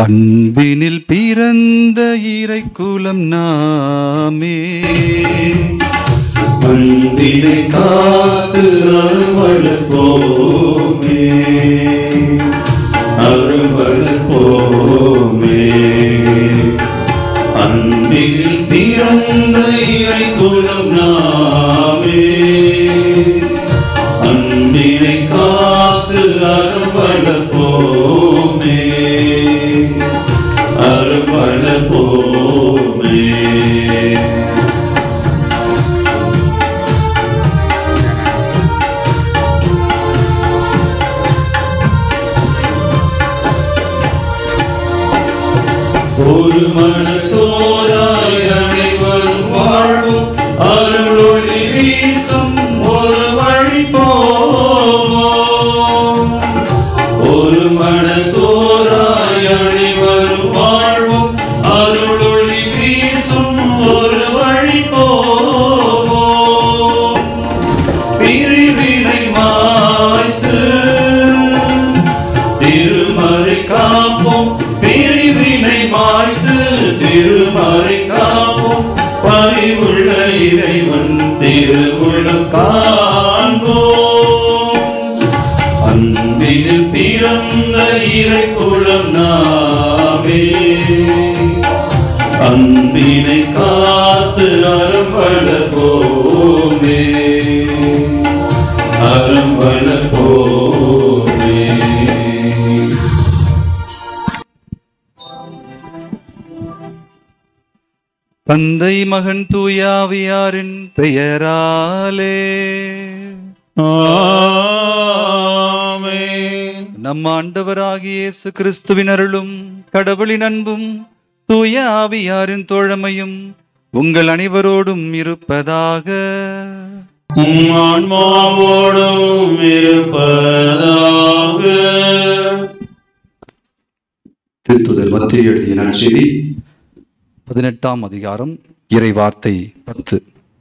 அன்பினில் பிறந்த இறை குலம் நாமே அன்பினை காத்து அருள்வளர்ப்போமே அருள்வளர்ப்போமே அன்பில் பிறந்த இறை குலம் நாமே அன்பினை காத்து அருள்வளர்ப்போமே அருள்வளர்ப்போமே ஒரு மனத்தோராய் அனைவரும் வாழ்வும் அருளொளி வீசும் ஒரு வழி போவோம் ஒரு மனத்தோராய் அனைவரும் வாழ்வும் அருளொளி வீசும் ஒரு வழி போவோம் பிரிவினை மாய்த்து திருமறை காப்போம் பிரிவினை மாய்த்து திருமறை காப்போம் பரிவுள்ள இறைவன் திருவுள்ளம் காண்போம் அன்பினில் பிறந்த இறை குலம் நாமே அன்பினை காத்து அறம்பளப்போமே அறம்பளப்போமே தந்தை மகன் தூயாவியாரின் பெயராலே ஆமென். நம் ஆண்டவராகிய இயேசு கிறிஸ்துவின் அருளும் கடவுளின் அன்பும் தூய ஆவியாரின் தோழமையும் உங்கள் அனைவரோடும் இருப்பதாக உம் ஆன்மாவோடும் இருப்பதாக திருத்துதல் மத்திய எழுதிய நற்செய்தி பதினெட்டாம் அதிகாரம் இறை வார்த்தை பத்து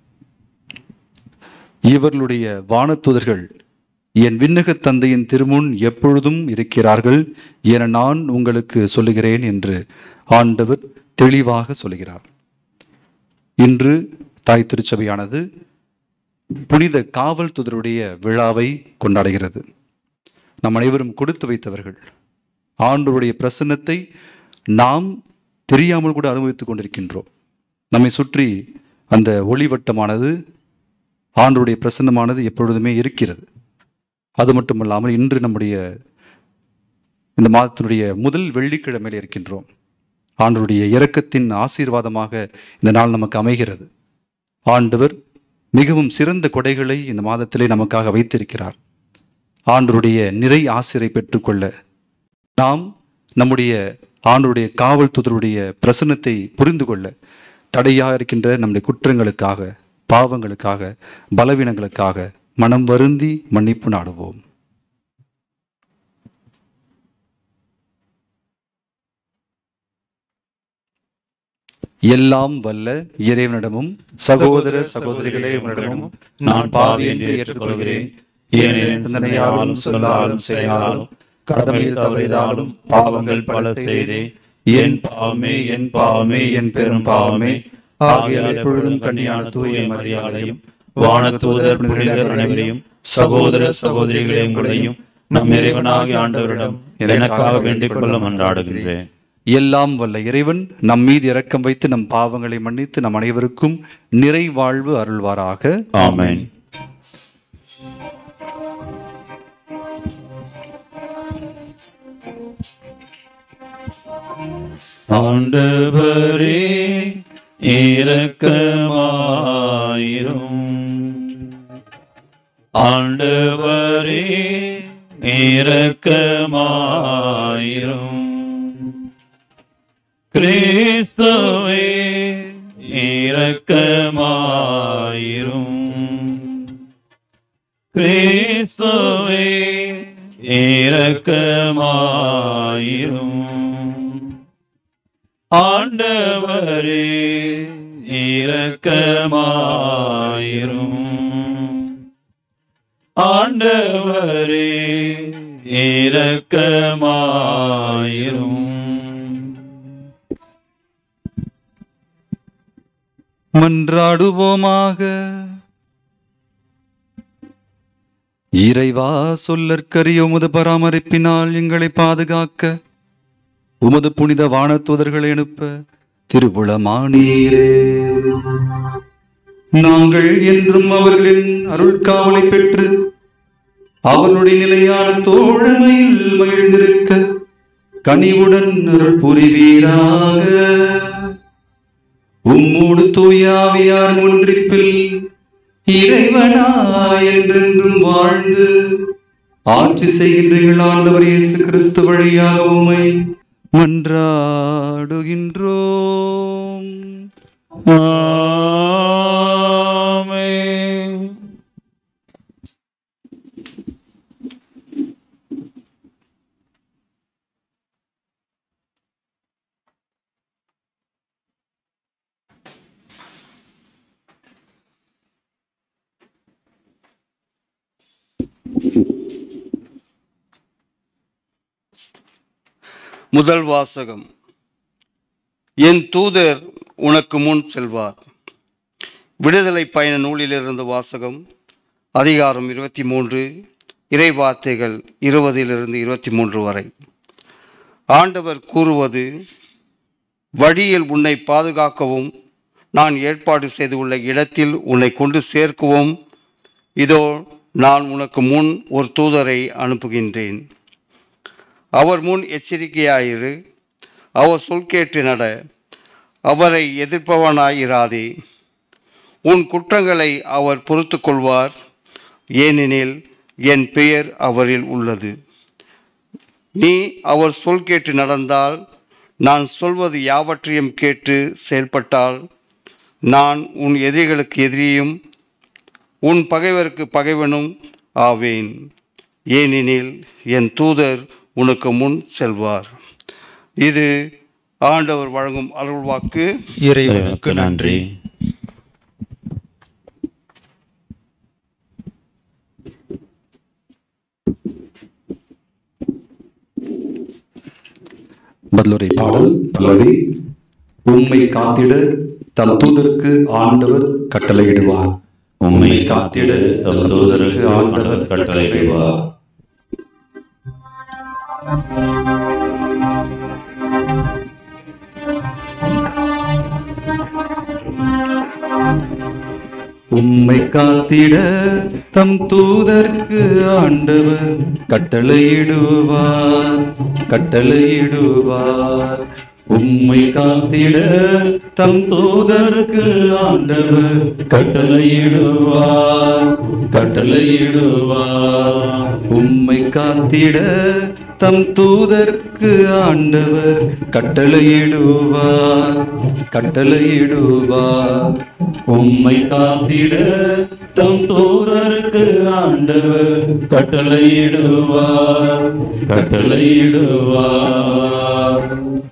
இவர்களுடைய வானத்துதர்கள் என் விண்ணகத் தந்தையின் திருமுன் எப்பொழுதும் இருக்கிறார்கள் என நான் உங்களுக்கு சொல்லுகிறேன் என்று ஆண்டவர் தெளிவாக சொல்லுகிறார் இன்று தாய் திருச்சபையானது புனித காவல் துதருடைய விழாவை கொண்டாடுகிறது நம் அனைவரும் கொடுத்து வைத்தவர்கள் ஆண்டவருடைய பிரசன்னத்தை நாம் தெரியாமல் கூட அனுபவித்துக் கொண்டிருக்கின்றோம் நம்மை சுற்றி அந்த ஒளிவட்டமானது ஆண்டவருடைய பிரசன்னமானது எப்பொழுதுமே இருக்கிறது அது மட்டுமல்லாமல் இன்று நம்முடைய இந்த மாதத்தினுடைய முதல் வெள்ளிக்கிழமையில் இருக்கின்றோம் ஆண்டவருடைய இரக்கத்தின் ஆசீர்வாதமாக இந்த நாள் நமக்கு அமைகிறது ஆண்டவர் மிகவும் சிறந்த கொடைகளை இந்த மாதத்திலே நமக்காக வைத்திருக்கிறார் ஆண்டவருடைய நிறை ஆசிரை பெற்றுக்கொள்ள நாம் நம்முடைய ஆண்டுடைய காவல் தூதருடைய பிரசன்னத்தை புரிந்து கொள்ள தடையாக இருக்கின்ற நம்முடைய குற்றங்களுக்காக பாவங்களுக்காக பலவீனங்களுக்காக மனம் வருந்தி மன்னிப்பு நாடுவோம் எல்லாம் வல்ல இறைவனிடமும் சகோதர சகோதரிகளே உங்களிடமும் நான் பாவி என்று ஏற்றுக்கொள்கிறேன் ஏனெனில் சிந்தனையாலும் சொல்லாலும் செயலாலும் கடமையில் தவறிதாலும் பாவங்கள் பல செய்தேன் என் பாவமே என் பாவமே என் பெரும் பாவமே ஆகியால் எப்பொழுதும் கண்ணியான தூய மரியாதையும் வானதூதர் புனிதர் அனைவரையும் சகோதர சகோதரிகளே உங்களையும் நம் இறைவனாகிய ஆண்டவரிடம் எனக்காக வேண்டிக் கொள்ள மன்றாடுகின்றேன் எல்லாம் வல்ல இறைவன் நம் மீது இரக்கம் வைத்து நம் பாவங்களை மன்னித்து நம் அனைவருக்கும் நிறைவாழ்வு அருள்வாராக ஆமென் ஆண்டவரே இரக்கமாயிரும் ஆண்டவரே இரக்கமாயிரும் கிறிஸ்துவே இரக்கமாயிரும் கிறிஸ்துவே இரக்கமாயிரும் ஆண்டவரே இரக்கமாயிரும் ஆண்டவரே இரக்கமாயிரும் மன்றாடுவோமாக இறைவா சொல்லற்கரிய உமது பராமரிப்பினால் எங்களை பாதுகாக்க உமது புனித வானதூதர்களை அனுப்ப திருவுளமானீரே நாங்கள் என்றும் அவர்களின் அருட்காவலை பெற்று அவனுடைய நிலையான தோழமையில் மகிழ்ந்திருக்க கனிவுடன் அருள் புரிவீராக உம்மோடு தூயாவியார் ஒன்றிப்பில் இறைவனா என்றென்றும் வாழ்ந்து ஆட்சி செய்கின்றீர்கள் ஆண்டவர் இயேசு கிறிஸ்து வழியாக உம்மை மன்றாடுகின்றோம் ஆமென் முதல் வாசகம் என் தூதர் உனக்கு முன் செல்வார் விடுதலை பயண நூலிலிருந்து வாசகம் அதிகாரம் இருபத்தி மூன்று இறை வார்த்தைகள் இருபதிலிருந்து இருபத்தி மூன்று வரை ஆண்டவர் கூறுவது வழியில் உன்னை பாதுகாக்கவும் நான் ஏற்பாடு செய்துள்ள இடத்தில் உன்னை கொண்டு சேர்க்கவும் இதோ நான் உனக்கு முன் ஒரு தூதரை அனுப்புகின்றேன் அவர் முன் எச்சரிக்கையாயிரு அவர் சொல் கேட்டு நட அவரை எதிர்ப்பவனாயிராதே உன் குற்றங்களை அவர் பொறுத்து கொள்வார் ஏனெனில் என் பெயர் அவரில் உள்ளது நீ அவர் சொல் கேட்டு நடந்தால் நான் சொல்வது யாவற்றையும் கேட்டு செயல்பட்டால் நான் உன் எதிரிகளுக்கு எதிரியும் உன் பகைவருக்கு பகைவனும் ஆவேன் ஏனெனில் என் தூதர் உனக்கு முன் செல்வார் இது ஆண்டவர் வழங்கும் அருள்வாக்கு இறைவனுக்கு நன்றி பதிலுரை பாடல் பல்லவி உம்மை காத்திட தம் தூதருக்கு ஆண்டவர் கட்டளையிடுவார் உம்மை காத்திட தம் தூதருக்கு ஆண்டவர் கட்டளையிடுவார் உம்மை காத்திட தம் தூதருக்கு ஆண்டவர் கட்டளையிடுவார் கட்டளையிடுவார் உம்மை காத்திட தம் தூதருக்கு ஆண்டவர் கட்டளையிடுவார் கட்டளையிடுவார் உம்மை காத்திட தம் தூதருக்கு ஆண்டவர் கட்டளையிடுவார் கட்டளையிடுவார் உம்மை காத்திட தம் தூதருக்கு ஆண்டவர் கட்டளையிடுவார் கட்டளையிடுவார்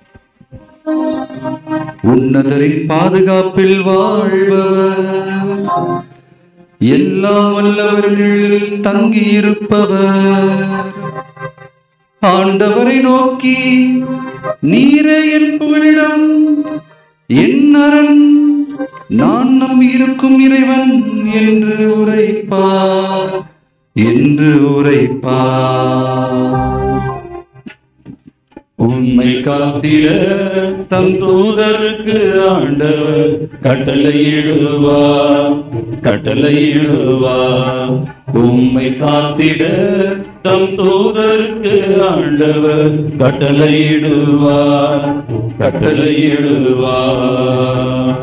உன்னதரின் பாதுகாப்பில் வாழ்பவர் எல்லாம் வல்லவர் நிழலில் தங்கியிருப்பவர் ஆண்டவரை நோக்கி நீரே என் புகழிடம் என் அரண் நான் நம்பியிருக்கும் இறைவன் என்று உரைப்பார் என்று உரைப்பார் உண்மை காத்திட தம் தூதருக்கு ஆண்டவர் கட்டளையிடுவார் கட்டளையிடுவார் உம்மை காத்திட தம் தூதருக்கு ஆண்டவர் கட்டளையிடுவார் கட்டளையிடுவார்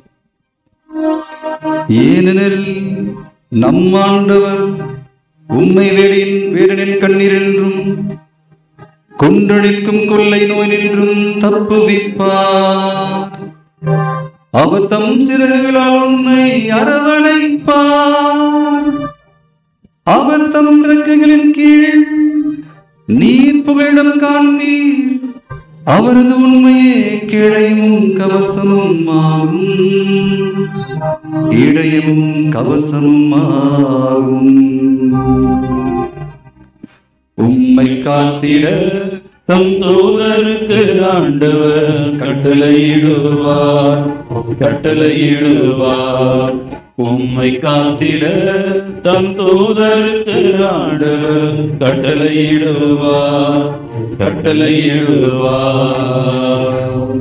ஏனெனில் நம் ஆண்டவர் உம்மை வேடின் வேடனின் கண்ணீர் என்றும் கொன்றழிக்கும் கொள்ளை நோய் நின்றும் தப்புவிப்பார் அவர் தம் சிறகுகளால் உன்னை அரவணைப்பார் அவர் தம் இறக்கைகளின் கீழ் நீர் புகழிடம் காண்பீர் அவரது உண்மையே கிழையும் கவசமும் ஆகும் இடையும் கவசமும் ஆகும் உம்மை காத்திட தம் தூதருக்கு ஆண்டவர் கட்டளையிடுவார் கட்டளையிடுவார் உம்மை காத்திட தம் தூதருக்கு ஆண்டவர் கட்டளையிடுவார் கட்டளையிடுவார்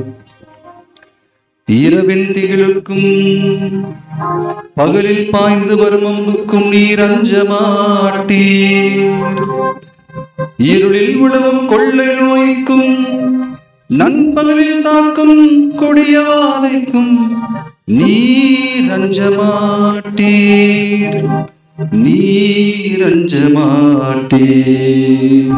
இரவின் திகிலுக்கும் பகலில் பாய்ந்து வரும் அம்புக்கும் நீர் அஞ்ச மாட்டீர் இருளில் உழவும் கொள்ளை நோய்க்கும் நண்பகலில் தாக்கும் கொடிய வாதைக்கும் நீர் அஞ்ச மாட்டீர் நீர் அஞ்ச மாட்டீர்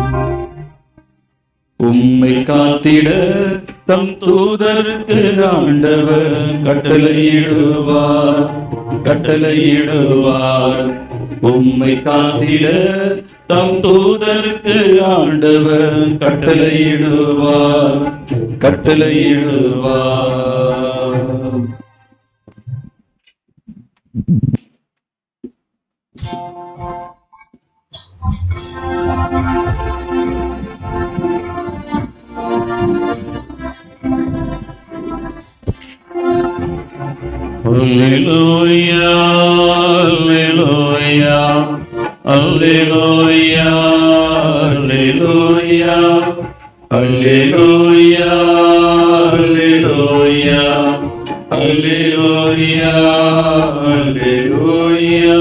உம்மை காத்திட தம் தூதருக்கு ஆண்டவர் கட்டளையிடுவார் கட்டளையிடுவார் உம்மை காத்திட தம் தூதருக்கு ஆண்டவர் கட்டளையிடுவார் கட்டளையிடுவார் Alleluia, alleluia, alleluia, alleluia, alleluia, alleluia, alleluia, alleluia.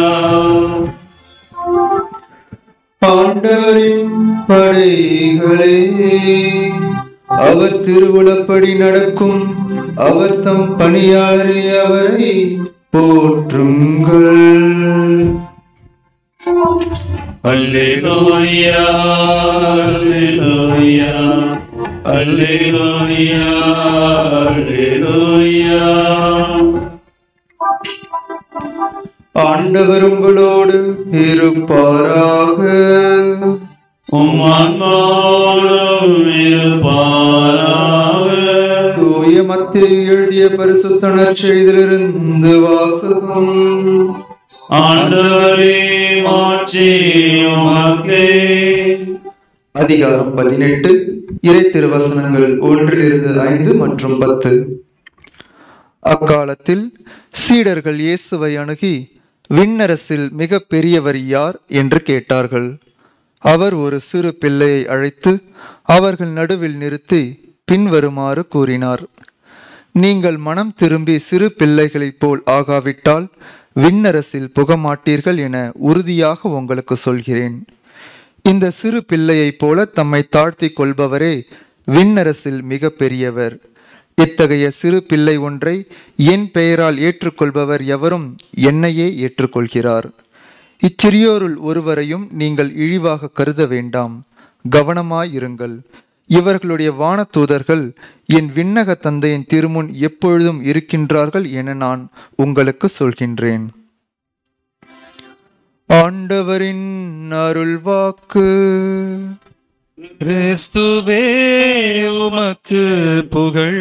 ஆண்டவரின் படைகளே அவர் திருவுளப்படி நடக்கும் அவர் தம் பணியாளரை அவரை போற்றுங்கள் Alleluia, alleluia, alleluia, alleluia. ஆண்டவர் உங்களோடு இருப்பாராக உம் ஆன்மாவோடும் இருப்பாராக. தூய மத்திய எழுதிய பரிசுத்த நற்செய்திலிருந்து வாசகம் ஆண்டவரே மாட்சி உமக்கே. அதிகாரம் பதினெட்டு இறை திருவசனங்கள் ஒன்றிலிருந்து ஐந்து மற்றும் பத்து அக்காலத்தில் சீடர்கள் இயேசுவை அணுகி விண்ணரசில் மிக பெரியவர் யார் என்று கேட்டார்கள் அவர் ஒரு சிறு பிள்ளையை அழைத்து அவர்கள் நடுவில் நிறுத்தி பின்வருமாறு கூறினார் நீங்கள் மனம் திரும்பி சிறு பிள்ளைகளைப் போல் ஆகாவிட்டால் விண்ணரசில் புகமாட்டீர்கள் என உறுதியாக உங்களுக்கு சொல்கிறேன் இந்த சிறு பிள்ளையைப் போல தம்மை தாழ்த்திக் கொள்பவரே விண்ணரசில் மிக பெரியவர் இத்தகைய சிறு பிள்ளை ஒன்றை என் பெயரால் ஏற்றுக்கொள்பவர் எவரும் என்னையே ஏற்றுக்கொள்கிறார் இச்சிறியோருள் ஒருவரையும் நீங்கள் இழிவாக கருத வேண்டாம் கவனமாயிருங்கள் இவர்களுடைய வானதூதர்கள் என் விண்ணக தந்தையின் திருமுன் எப்பொழுதும் இருக்கின்றார்கள் என நான் உங்களுக்கு சொல்கின்றேன் ஆண்டவரின் அருள்வாக்கு கிறிஸ்துவே உமக்கு புகழ்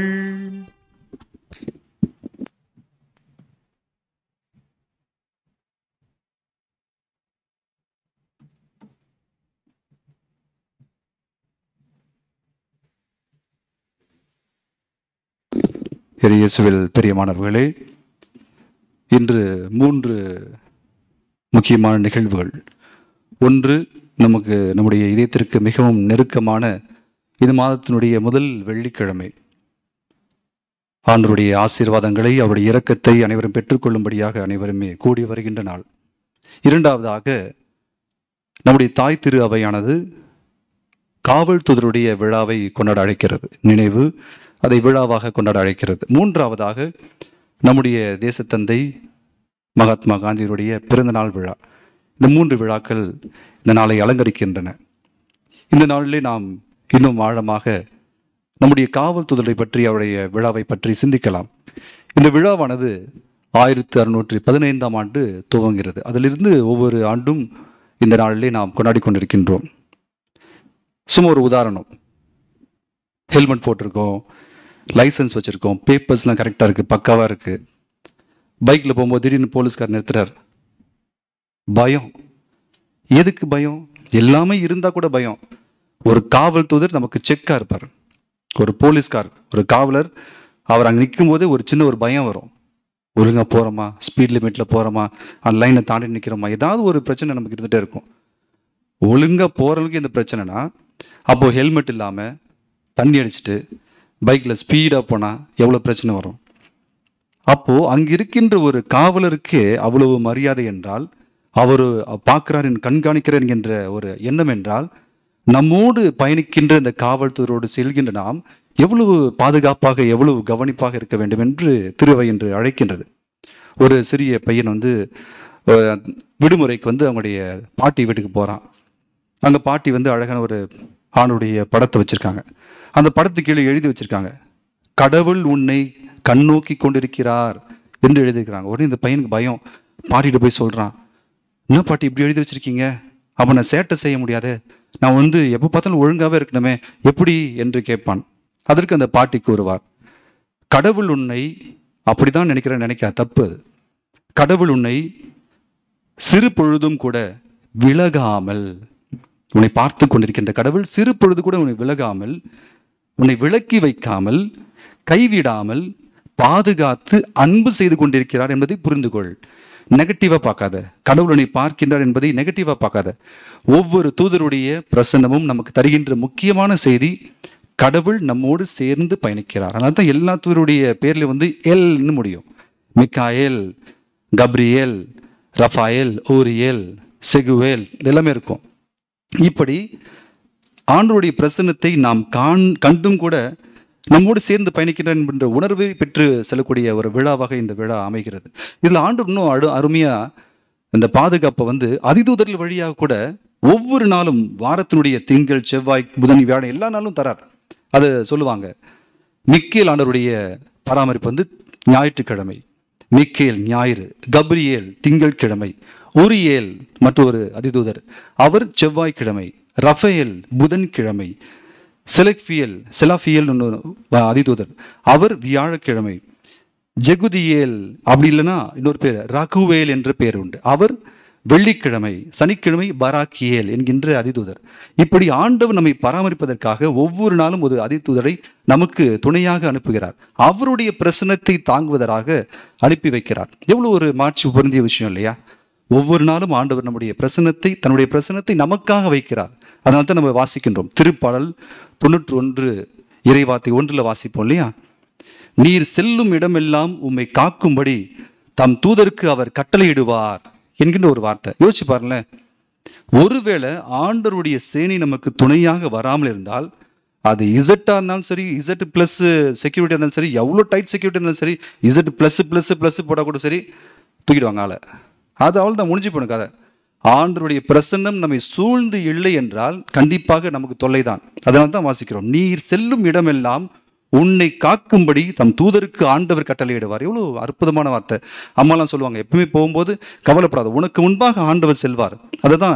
இயேசுவில் பெரியமானவர்களே இன்று மூன்று முக்கியமான நிகழ்வுகள் ஒன்று நமக்கு நம்முடைய இதயத்திற்கு மிகவும் நெருக்கமான இந்த மாதத்தினுடைய முதல் வெள்ளிக்கிழமை ஆண்டருடைய ஆசீர்வாதங்களை அவருடைய இரக்கத்தை அனைவரும் பெற்றுக்கொள்ளும்படியாக அனைவருமே கூடி வருகின்ற நாள் இரண்டாவதாக நம்முடைய தாய் திரு அவையானது காவல் தூதருடைய விழாவை கொண்டாட அழைக்கிறது நினைவு அதை விழாவாக கொண்டாட அழைக்கிறது மூன்றாவதாக நம்முடைய தேசத்தந்தை மகாத்மா காந்தியினுடைய பிறந்த நாள் விழா இந்த மூன்று விழாக்கள் இந்த நாளை அலங்கரிக்கின்றன இந்த நாளிலே நாம் இன்னும் ஆழமாக நம்முடைய காவல்துறை பற்றி அவருடைய விழாவை பற்றி சிந்திக்கலாம் இந்த விழாவானது ஆயிரத்தி அறுநூற்றி பதினைந்தாம் ஆண்டு துவங்குகிறது அதிலிருந்து ஒவ்வொரு ஆண்டும் இந்த நாளிலே நாம் கொண்டாடி கொண்டிருக்கின்றோம் சும்மா ஒரு உதாரணம் ஹெல்மெட் போட்டிருக்கோம் லைசன்ஸ் வச்சுருக்கோம் பேப்பர்ஸ்லாம் கரெக்டாக இருக்குது பக்காவாக இருக்குது பைக்கில் போகும்போது திடீர்னு போலீஸ்கார் நிறுத்துறார் பயம் எதுக்கு பயம் எல்லாமே இருந்தால் கூட பயம் ஒரு காவல் தூதர் நமக்கு செக்கா இருப்பார் ஒரு போலீஸ்கார் ஒரு காவலர் அவர் அங்கே நிற்கும் போதே ஒரு சின்ன ஒரு பயம் வரும் ஒழுங்கா போறோமா ஸ்பீட் லிமிட்ல போறோமா அந்த லைனை தாண்டி நிற்கிறோமா ஏதாவது ஒரு பிரச்சனை நமக்கு இருந்துகிட்டே இருக்கும் ஒழுங்கா போறவங்களுக்கு இந்த பிரச்சனைனா அப்போ ஹெல்மெட் இல்லாம தண்ணி அடிச்சிட்டு பைக்ல ஸ்பீடா போனா எவ்வளவு பிரச்சனை வரும் அப்போ அங்க இருக்கின்ற ஒரு காவலருக்கு அவ்வளவு மரியாதை என்றால் அவர் பார்க்கிறார் கண்காணிக்கிறார் என்கின்ற ஒரு எண்ணம் என்றால் நம்மோடு பயணிக்கின்ற இந்த காவல்துறையோடு செல்கின்ற நாம் எவ்வளவு பாதுகாப்பாக எவ்வளவு கவனிப்பாக இருக்க வேண்டும் என்று திருவை என்று அழைக்கின்றது ஒரு சிறிய பையன் வந்து அஹ், விடுமுறைக்கு வந்து அவங்களுடைய பாட்டி வீட்டுக்கு போறான் அங்க பாட்டி வந்து அழகான ஒரு ஆணுடைய படத்தை வச்சிருக்காங்க அந்த படத்துக்கு கீழே எழுதி வச்சிருக்காங்க கடவுள் உன்னை கண்ணோக்கி கொண்டிருக்கிறார் என்று எழுதியிருக்கிறாங்க உடனே இந்த பையனுக்கு பயம் பாட்டிகிட்ட போய் சொல்றான் என்ன பாட்டி இப்படி எழுதி வச்சிருக்கீங்க அப்ப நான் சேட்டை செய்ய முடியாது நான் வந்து எப்போ பார்த்தாலும் ஒழுங்காவே இருக்கணுமே எப்படி என்று கேட்பான் அதற்கு அந்த பாட்டி கூறுவார் கடவுள் உன்னை அப்படிதான் நினைக்கிறேன் நினைக்க தப்பு அது. கடவுள் உன்னை சிறு பொழுதும் கூட விலகாமல் உன்னை பார்த்து கொண்டிருக்கின்ற கடவுள் சிறு பொழுது கூட உன்னை விலகாமல் உன்னை விலக்கி வைக்காமல் கைவிடாமல் பாதுகாத்து அன்பு செய்து கொண்டிருக்கிறார் என்பதை புரிந்து கொள் நெகட்டிவா பார்க்காத கடவுள் உன்னை பார்க்கின்றார் என்பதை நெகட்டிவா பார்க்காத ஒவ்வொரு தூதருடைய பிரசன்னமும் நமக்கு தருகின்ற முக்கியமான செய்தி கடவுள் நம்மோடு சேர்ந்து பயணிக்கிறார் அதனால தான் எல்லா தூதருடைய பேர்ல வந்து எல்னு முடியும் மிக்காயேல் கப்ரியேல் ரஃபாயேல் ஓரியேல் செகுவேல் எல்லாமே இருக்கும் இப்படி ஆண்டவருடைய பிரசன்னத்தை நாம் காண் கண்டும் கூட நம்மோடு சேர்ந்து பயணிக்கின்ற என்கின்ற உணர்வை பெற்று செல்லக்கூடிய ஒரு விழாவாக இந்த விழா அமைகிறது இதில் ஆண்டு இன்னும் அடு அருமையா இந்த பாதுகாப்பை வந்து அதிதூதர்கள் வழியாக கூட ஒவ்வொரு நாளும் வாரத்தினுடைய திங்கள் செவ்வாய் புதன் வியாழன் எல்லா நாளும் தரார் அது சொல்லுவாங்க மிக்கேல் ஆண்டவருடைய பராமரிப்பு வந்து ஞாயிற்றுக்கிழமை மிக்கேல் ஞாயிறு கப்ரியேல் திங்கட்கிழமை உரியேல் மற்றொரு அதிதூதர் அவர் செவ்வாய்க்கிழமை ரஃபேல் புதன்கிழமை செலக்பியல் செலாஃபியல் அதிதூதர் அவர் வியாழக்கிழமை ஜெகுதியேல் அப்படி இல்லைன்னா இன்னொரு பேர் ரகுவேல் என்ற பேர் உண்டு அவர் வெள்ளிக்கிழமை சனிக்கிழமை பராக்கியேல் என்கின்ற அதிதூதர் இப்படி ஆண்டவர் நம்மை பராமரிப்பதற்காக ஒவ்வொரு நாளும் ஒரு அதிதூதரை நமக்கு துணையாக அனுப்புகிறார் அவருடைய பிரசனத்தை தாங்குவதற்காக அனுப்பி வைக்கிறார் எவ்வளவு ஒரு மாட்சி பொருந்திய விஷயம் இல்லையா ஒவ்வொரு நாளும் ஆண்டவர் நம்முடைய பிரசனத்தை தன்னுடைய பிரசனத்தை நமக்காக வைக்கிறார் அதனால தான் நம்ம வாசிக்கின்றோம் திருப்பாடல் தொண்ணூற்றி ஒன்று இறைவார்த்தை ஒன்றில் வாசிப்போம் இல்லையா நீர் செல்லும் இடமெல்லாம் உம்மை காக்கும்படி தம் தூதருக்கு அவர் கட்டளையிடுவார் என்கின்ற ஒரு வார்த்தை யோசிச்சு பாருங்களேன் ஒருவேளை ஆண்டருடைய சேனை நமக்கு துணையாக வராமல் இருந்தால் அது இசட்டா இருந்தாலும் சரி இசட் பிளஸ் செக்யூரிட்டி இருந்தாலும் சரி எவ்வளோ டைட் செக்யூரிட்டி இருந்தாலும் சரி இசட் பிளஸ் பிளஸ் பிளஸ் போட்டால் கூட சரி தூக்கிடுவாங்க ஆளை அது அவள் தான் முடிஞ்சு போன கதை ஆண்டருடைய பிரசன்னம் நம்மை சூழ்ந்து இல்லை என்றால் கண்டிப்பாக நமக்கு தொல்லைதான் அதனால தான் வாசிக்கிறோம் நீர் செல்லும் இடமெல்லாம் உன்னை காக்கும்படி தம் தூதருக்கு ஆண்டவர் கட்டளையிடுவார் எவ்வளோ அற்புதமான வார்த்தை அம்மாலாம் சொல்லுவாங்க எப்பவுமே போகும்போது கவலைப்படாத உனக்கு முன்பாக ஆண்டவர் செல்வார் அதை தான்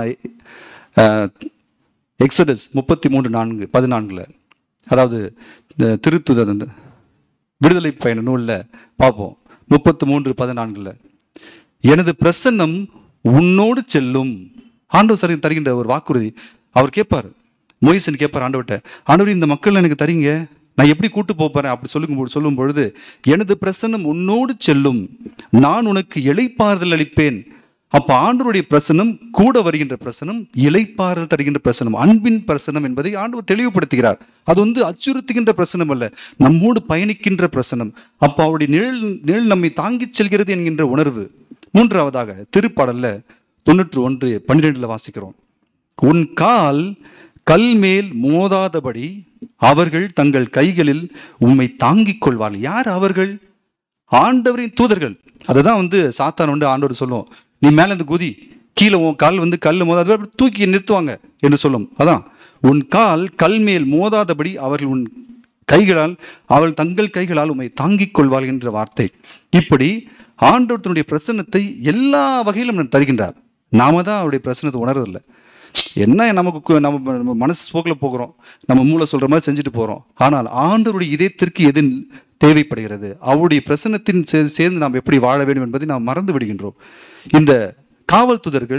எக்ஸடஸ் முப்பத்தி மூன்று நான்கு பதினான்குல அதாவது இந்த திருத்துதர் அந்த விடுதலை பயண நூலில் பார்ப்போம் முப்பத்து மூன்று பதினான்குல எனது பிரசன்னம் உன்னோடு செல்லும் ஆண்டவர் சரி தருகின்ற ஒரு வாக்குறுதி அவர் கேட்பார் மொய்சன் கேட்பார் ஆண்டவர்கிட்ட ஆண்டவர் இந்த மக்கள் எனக்கு தரீங்க நான் எப்படி கூட்டு போறேன் அப்படி சொல்லும் சொல்லும் பொழுது எனது பிரசன்னம் உன்னோடு செல்லும் நான் உனக்கு இளைப்பாறுதல் அளிப்பேன் அப்ப ஆண்டவருடைய பிரசனம் கூட வருகின்ற பிரசனம் இளைப்பாறுதல் தருகின்ற பிரசனம் அன்பின் பிரசனம் என்பதை ஆண்டவர் தெளிவுபடுத்துகிறார் அது வந்து அச்சுறுத்துகின்ற பிரசனம் அல்ல நம்மோடு பயணிக்கின்ற பிரசனம் அப்ப அவருடைய நிழல் நிழல் நம்மை தாங்கிச் செல்கிறது என்கின்ற உணர்வு மூன்றாவதாக திருப்பாடல்ல தொண்ணூற்று ஒன்று பன்னிரெண்டுல வாசிக்கிறோம் உன் கால் கல் மேல் மோதாதபடி அவர்கள் தங்கள் கைகளில் உம்மை தாங்கிக் கொள்வார்கள் யார் அவர்கள் ஆண்டவரின் தூதர்கள் அதுதான் வந்து சாத்தான் வந்து ஆண்டவர் சொல்லும் நீ மேல இருந்து குதி கீழே உன் கால் வந்து கல் மோதாத தூக்கி நிறுத்துவாங்க என்று சொல்லும் அதான் உன் கால் கல் மேல் மோதாதபடி அவர்கள் உன் கைகளால் அவள் தங்கள் கைகளால் உம்மை தாங்கிக் கொள்வாள் என்ற வார்த்தை இப்படி ஆண்டவர் தன்னுடைய பிரசன்னத்தை எல்லா வகையிலும் நமக்கு தருகின்றார் நாம தான் அவருடைய பிரசன்னத்தை உணர்றதில்லை என்ன நமக்கு கு- நம்ம நம்ம மனசு போக்கில் போகிறோம் நம்ம மூளை சொல்ற மாதிரி செஞ்சுட்டு போறோம் ஆனால் ஆண்டவருடைய இதயத்திற்கு எது தேவைப்படுகிறது அவருடைய பிரசன்னத்தின் சே- சேர்ந்து நாம் எப்படி வாழ வேண்டும் என்பதை நாம் மறந்து விடுகின்றோம் இந்த காவல் தூதர்கள்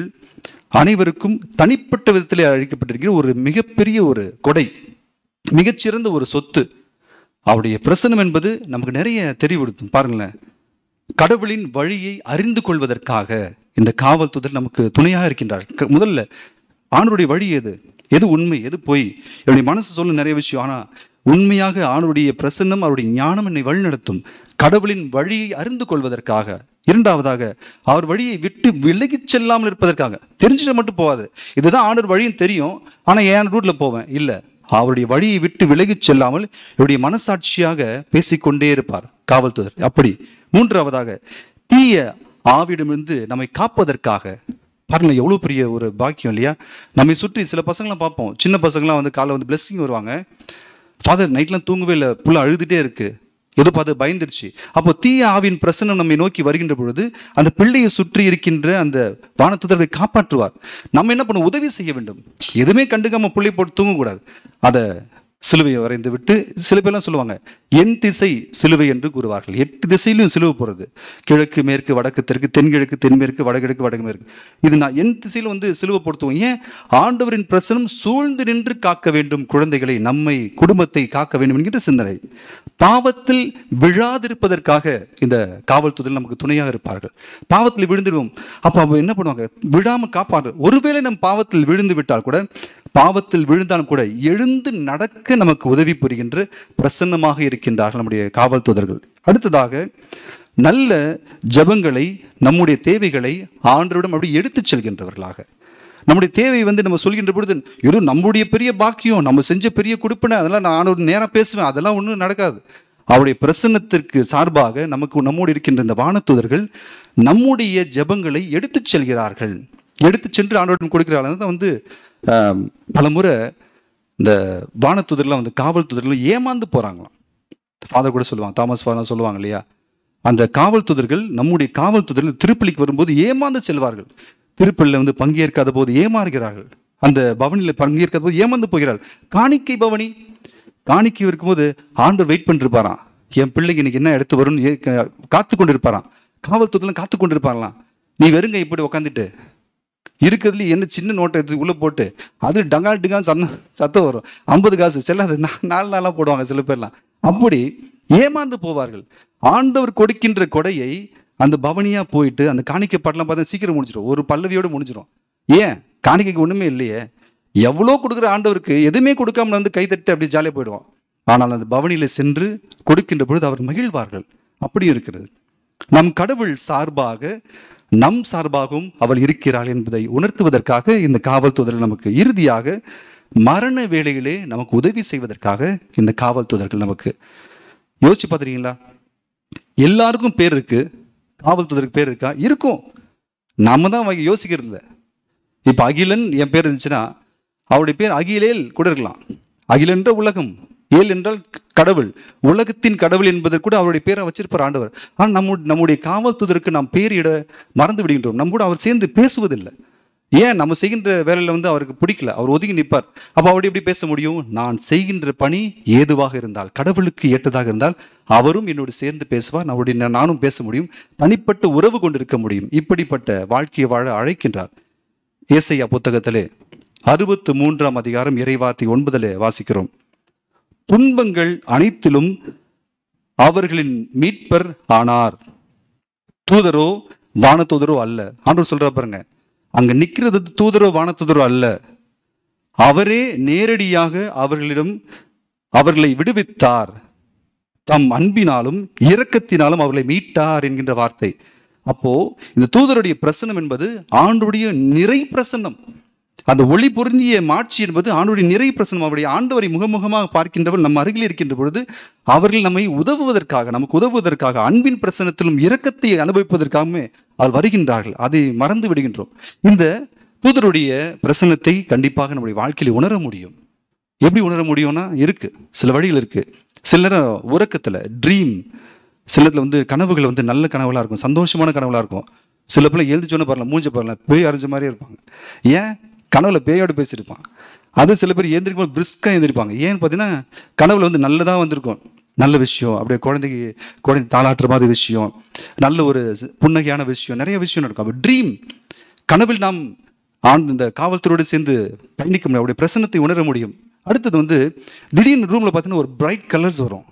அனைவருக்கும் தனிப்பட்ட விதத்திலே அழைக்கப்பட்டிருக்கிற ஒரு மிகப்பெரிய ஒரு கொடை மிகச்சிறந்த ஒரு சொத்து அவருடைய பிரசனம் என்பது நமக்கு நிறைய தெரிவிடுத்தும் பாருங்களேன் கடவுளின் வழியை அறிந்து கொள்வதற்காக இந்த காவல் தூதர் நமக்கு துணையாக இருக்கின்றார் க- முதல்ல ஆணுடைய வழி எது எது உண்மை எது பொய் என்னுடைய மனசு சொல்லும் நிறைய விஷயம் ஆனா உண்மையாக ஆணுடைய பிரசன்னம் அவருடைய ஞானம் என்னை வழிநடத்தும் கடவுளின் வழியை அறிந்து கொள்வதற்காக இரண்டாவதாக அவர் வழியை விட்டு விலகிச் செல்லாமல் இருப்பதற்காக தெரிஞ்சுட்டு மட்டும் போகாது இதுதான் ஆண்டவர் வழியும் தெரியும் ஆனா ஏன் ரூட்ல போவேன் இல்ல அவருடைய வழியை விட்டு விலகிச் செல்லாமல் இவருடைய மனசாட்சியாக பேசிக்கொண்டே இருப்பார் காவல்துறை அப்படி மூன்றாவதாக தீய ஆவிடமிருந்து நம்மை காப்பதற்காக பாருங்க எவ்வளோ பெரிய ஒரு பாக்கியம் இல்லையா நம்மை சுற்றி சில பசங்களாம் பார்ப்போம் சின்ன பசங்களாம் வந்து காலைல வந்து blessing வருவாங்க ஃபாதர் நைட்லாம் தூங்கவே இல்லை புள்ள அழுதுட்டே இருக்கு ஏதோ பார்த்து பயந்துருச்சு அப்போ தீய ஆவின் பிரசனம் நம்மை நோக்கி வருகின்ற பொழுது அந்த பிள்ளையை சுற்றி இருக்கின்ற அந்த வானத்துதரை காப்பாற்றுவார் நம்ம என்ன பண்ண உதவி செய்ய வேண்டும் எதுவுமே கண்டுக்காம பிள்ளை போட்டு தூங்கக்கூடாது அதை சிலுவையை வரைந்து விட்டு சில பேர்லாம் சொல்லுவாங்க என் திசை சிலுவை என்று கூறுவார்கள் எட்டு திசையிலும் சிலுவை போகிறது கிழக்கு மேற்கு வடக்கு தெற்கு தென்கிழக்கு தென்மேற்கு வடகிழக்கு வடக்கு மேற்கு இது நான் என் திசையில் வந்து சிலுவை பொருத்துவோம் ஏன் ஆண்டவரின் பிரசனம் சூழ்ந்து நின்று காக்க வேண்டும் குழந்தைகளை நம்மை குடும்பத்தை காக்க வேண்டும் என்கிற சிந்தனை பாவத்தில் விழாதிருப்பதற்காக இந்த காவல்துறையில் நமக்கு துணையாக இருப்பார்கள் பாவத்தில் விழுந்துடுவோம் அப்போ அவங்க என்ன பண்ணுவாங்க விழாம காப்பாடு ஒருவேளை நம் பாவத்தில் விழுந்து விட்டால் கூட பாவத்தில் விழுந்தாலும் கூட எழுந்து நடக்க நமக்கு உதவி புரிகின்ற பிரசன்னமாக இருக்கின்றார்கள் நம்முடைய காவல் தூதர்கள் அடுத்ததாக நல்ல ஜெபங்களை நம்முடைய தேவைகளை ஆண்டவரிடம் அப்படி எடுத்துச் செல்கின்றவர்களாக நம்முடைய தேவை வந்து நம்ம சொல்கின்ற பொழுது ஏதோ நம்முடைய பெரிய பாக்கியம் நம்ம செஞ்ச பெரிய கொடுப்பினை அதெல்லாம் நான் ஒரு நேரம் பேசுவேன் அதெல்லாம் ஒன்றும் நடக்காது அவருடைய பிரசன்னத்திற்கு சார்பாக நமக்கு நம்மோடு இருக்கின்ற இந்த வானத்துதர்கள் நம்முடைய ஜெபங்களை எடுத்துச் செல்கிறார்கள் எடுத்துச் சென்று ஆண்டவரிடம் கொடுக்கிறார்கள் தான் வந்து ஆம், பலமுறை இந்த வானத்துதர்லாம் வந்து காவல் துதர்லாம் ஏமாந்து போகிறாங்களாம் ஃபாதர் கூட சொல்லுவாங்க தாமஸ் ஃபாதர் சொல்லுவாங்க இல்லையா அந்த காவல் துதர்கள் நம்முடைய காவல் துதர்கள் திருப்பலிக்கு வரும்போது ஏமாந்து செல்வார்கள் திருப்பலியில் வந்து பங்கேற்காத போது ஏமாறுகிறார்கள் அந்த பவனியில் பங்கேற்காத போது ஏமாந்து போகிறார்கள் காணிக்கை பவனி காணிக்கை இருக்கும்போது ஆண்டவர் வெயிட் பண்ணிருப்பாராம் என் பிள்ளைக்கு இன்னைக்கு என்ன எடுத்து வரும்னு ஏ- க- காத்து கொண்டு இருப்பாராம் காவல் துதர்லாம் காத்து கொண்டு இருப்பாரலாம் நீ வெறுங்க இப்படி உக்காந்துட்டு இருக்கிறதுல என்ன சின்ன நோட்டை எடுத்து உள்ள போட்டு அது டங்கால் டிங்கால் சன்ன சத்தம் வரும் ஐம்பது காசு செல்லாது நா- நாலு நாளாக போடுவாங்க சில பேர்லாம் அப்படி ஏமாந்து போவார்கள் ஆண்டவர் கொடுக்கின்ற கொடையை அந்த பவனியா போயிட்டு அந்த காணிக்கை பாட்டெல்லாம் பார்த்தா சீக்கிரம் முடிஞ்சிடும் ஒரு பல்லவியோட முடிஞ்சிடும் ஏன் காணிக்கைக்கு ஒண்ணுமே இல்லையே எவ்வளோ கொடுக்குற ஆண்டவருக்கு எதுவுமே கொடுக்காம வந்து கைத்தட்டு அப்படி ஜாலியாக போயிடுவான் ஆனால் அந்த பவனியில சென்று கொடுக்கின்ற பொழுது அவர் மகிழ்வார்கள் அப்படி இருக்கிறது நம் கடவுள் சார்பாக நம் சார்பாகவும் அவள் இருக்கிறாள் என்பதை உணர்த்துவதற்காக இந்த காவல் தூதர்கள் நமக்கு இறுதியாக மரண வேளையிலே நமக்கு உதவி செய்வதற்காக இந்த காவல் தூதர்கள் நமக்கு யோசிச்சு பார்த்துருக்கீங்களா எல்லாருக்கும் பேர் இருக்கு காவல் தூதருக்கு பேர் இருக்கா இருக்கும் நாம தான் அவங்க யோசிக்கிறது இல்லை இப்போ அகிலன் என் பேர் இருந்துச்சுன்னா அவருடைய பேர் அகிலேல் கூட இருக்கலாம் அகிலன் என்ற உலகம் ஏல் என்றால் கடவுள் உலகத்தின் கடவுள் என்பதை கூட அவருடைய பேரை வச்சிருப்பார் ஆண்டவர் ஆனால் நம்ம நம்முடைய காவல் தூதருக்கு நாம் பேர் இட மறந்து விடுகின்றோம் நம்ம கூட அவர் சேர்ந்து பேசுவதில்லை ஏன் நம்ம செய்கின்ற வேலையில் வந்து அவருக்கு பிடிக்கல அவர் ஒதுங்கி நிற்பார் அப்போ அவர் எப்படி பேச முடியும் நான் செய்கின்ற பணி ஏதுவாக இருந்தால் கடவுளுக்கு ஏற்றதாக இருந்தால் அவரும் என்னோடு சேர்ந்து பேசுவார் அவருடைய நானும் பேச முடியும் தனிப்பட்ட உறவு கொண்டிருக்க முடியும் இப்படிப்பட்ட வாழ்க்கையை வாழ அழைக்கின்றார் ஏசையா புத்தகத்திலே அறுபத்து மூன்றாம் அதிகாரம் இறைவார்த்தை ஒன்பதிலே வாசிக்கிறோம் துன்பங்கள் அனைத்திலும் அவர்களின் மீட்பர் ஆனார் தூதரோ வானதூதரோ அல்ல ஆண்டவர் சொல்ற பாருங்க அங்க நிக்கிறது தூதரோ வானதூதரோ அல்ல அவரே நேரடியாக அவர்களிடம் அவர்களை விடுவித்தார் தம் அன்பினாலும் இரக்கத்தினாலும் அவர்களை மீட்டார் என்கின்ற வார்த்தை அப்போ இந்த தூதருடைய பிரசனம் என்பது ஆண்டுடைய நிறை பிரசன்னம் அந்த ஒளி பொருந்திய மாட்சி என்பது ஆண்டுடைய நிறை பிரசனம் அவருடைய ஆண்டவரை முகமுகமாக பார்க்கின்றவர் நம்ம அருகில் இருக்கின்ற பொழுது அவர்கள் நம்மை உதவுவதற்காக நமக்கு உதவுவதற்காக அன்பின் பிரசனத்திலும் இரக்கத்தை அனுபவிப்பதற்காகவே அவர் வருகின்றார்கள் அதை மறந்து விடுகின்றோம் இந்த தூதருடைய பிரசனத்தை கண்டிப்பாக நம்முடைய வாழ்க்கையில் உணர முடியும் எப்படி உணர முடியும்னா இருக்கு சில வழிகள் இருக்கு சில நேரம் உறக்கத்துல ட்ரீம் சில நேரத்துல வந்து கனவுகள் வந்து நல்ல கனவுகளா இருக்கும் சந்தோஷமான கனவுகளா இருக்கும் சில பேர் எழுந்திரிச்சோன்னு பாருல மூஞ்ச பாருல பேய் அரைஞ்ச மாதிரியே இருப்பாங்க ஏன் கனவுல பேயோட பேசியிருப்பான் அது சில பேர் எழுந்திரிக்கும் போது பிரிஸ்கா எழுந்திருப்பாங்க ஏன்னு பார்த்தீங்கன்னா கனவுல வந்து நல்லதா வந்திருக்கும் நல்ல விஷயம் அப்படியே குழந்தைக்கு குழந்தை தாளாட்டுற மாதிரி விஷயம் நல்ல ஒரு புன்னகையான விஷயம் நிறைய விஷயம் நடக்கும் அப்போ ட்ரீம் கனவில் நாம் ஆண் இந்த காவல்துறையோடு சேர்ந்து பயணிக்க முடியும் அவருடைய பிரசன்னத்தை உணர முடியும் அடுத்தது வந்து திடீர்னு ரூமில் பார்த்தீங்கன்னா ஒரு பிரைட் கலர்ஸ் வரும்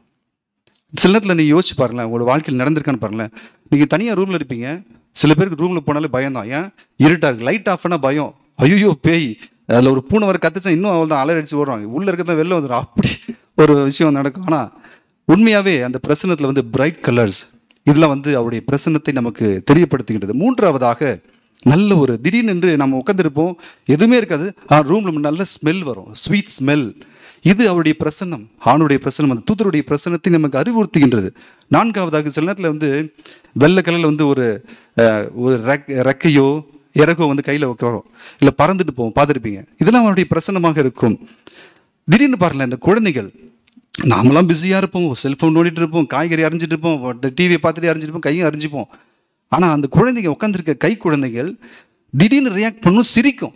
சில நேரத்தில் நீ யோசிச்சு பாருங்களேன் உங்களோட வாழ்க்கையில் நடந்திருக்கான்னு பாருங்களேன் நீங்கள் தனியாக ரூமில் இருப்பீங்க சில பேருக்கு ரூமில் போனாலே பயம் தான் ஏன் இருட்டா இருக்கு லைட் ஆஃப் பண்ணால் பயம் ஐயோ பேய் அதில் ஒரு பூனை வர கத்துச்சா இன்னும் அவள் தான் அலர் அடிச்சு ஓடுறாங்க உள்ளே இருக்கிறத வெளில வந்துடும் அப்படி ஒரு விஷயம் நடக்கும் ஆனால் உண்மையாகவே அந்த பிரசன்னத்தில் வந்து பிரைட் கலர்ஸ் இதெல்லாம் வந்து அவருடைய பிரசன்னத்தை நமக்கு தெரியப்படுத்துகின்றது மூன்றாவதாக நல்ல ஒரு திடீர்னு என்று நம்ம உட்காந்துருப்போம் எதுவுமே இருக்காது ஆனால் ரூமில் நல்ல ஸ்மெல் வரும் ஸ்வீட் ஸ்மெல் இது அவருடைய பிரசன்னம் ஆணுடைய பிரசன்னம் அந்த தூதருடைய பிரசன்னத்தை நமக்கு அறிவுறுத்துகின்றது நான்காவதாக சில நேரத்தில் வந்து வெள்ளை கலரில் வந்து ஒரு அஹ், ஒரு ரெக் ரெக்கையோ இறகோ வந்து கையில் வைக்கிறோம் இல்லை பறந்துட்டு போவோம் பார்த்துருப்பீங்க இதெல்லாம் அவருடைய பிரசன்னமாக இருக்கும் திடீர்னு பாருங்களேன் இந்த குழந்தைகள் நாமெல்லாம் பிஸியாக இருப்போம் செல்ஃபோன் நோண்டிட்டு இருப்போம் காய்கறி அரிஞ்சிட்டு இருப்போம் டிவியை பார்த்துட்டு அரிஞ்சிட்டு இருப்போம் கையும் அரிஞ்சிப்போம் ஆனால் அந்த குழந்தைங்க உட்காந்துருக்க கை குழந்தைகள் திடீர்னு ரியாக்ட் பண்ணும் சிரிக்கும்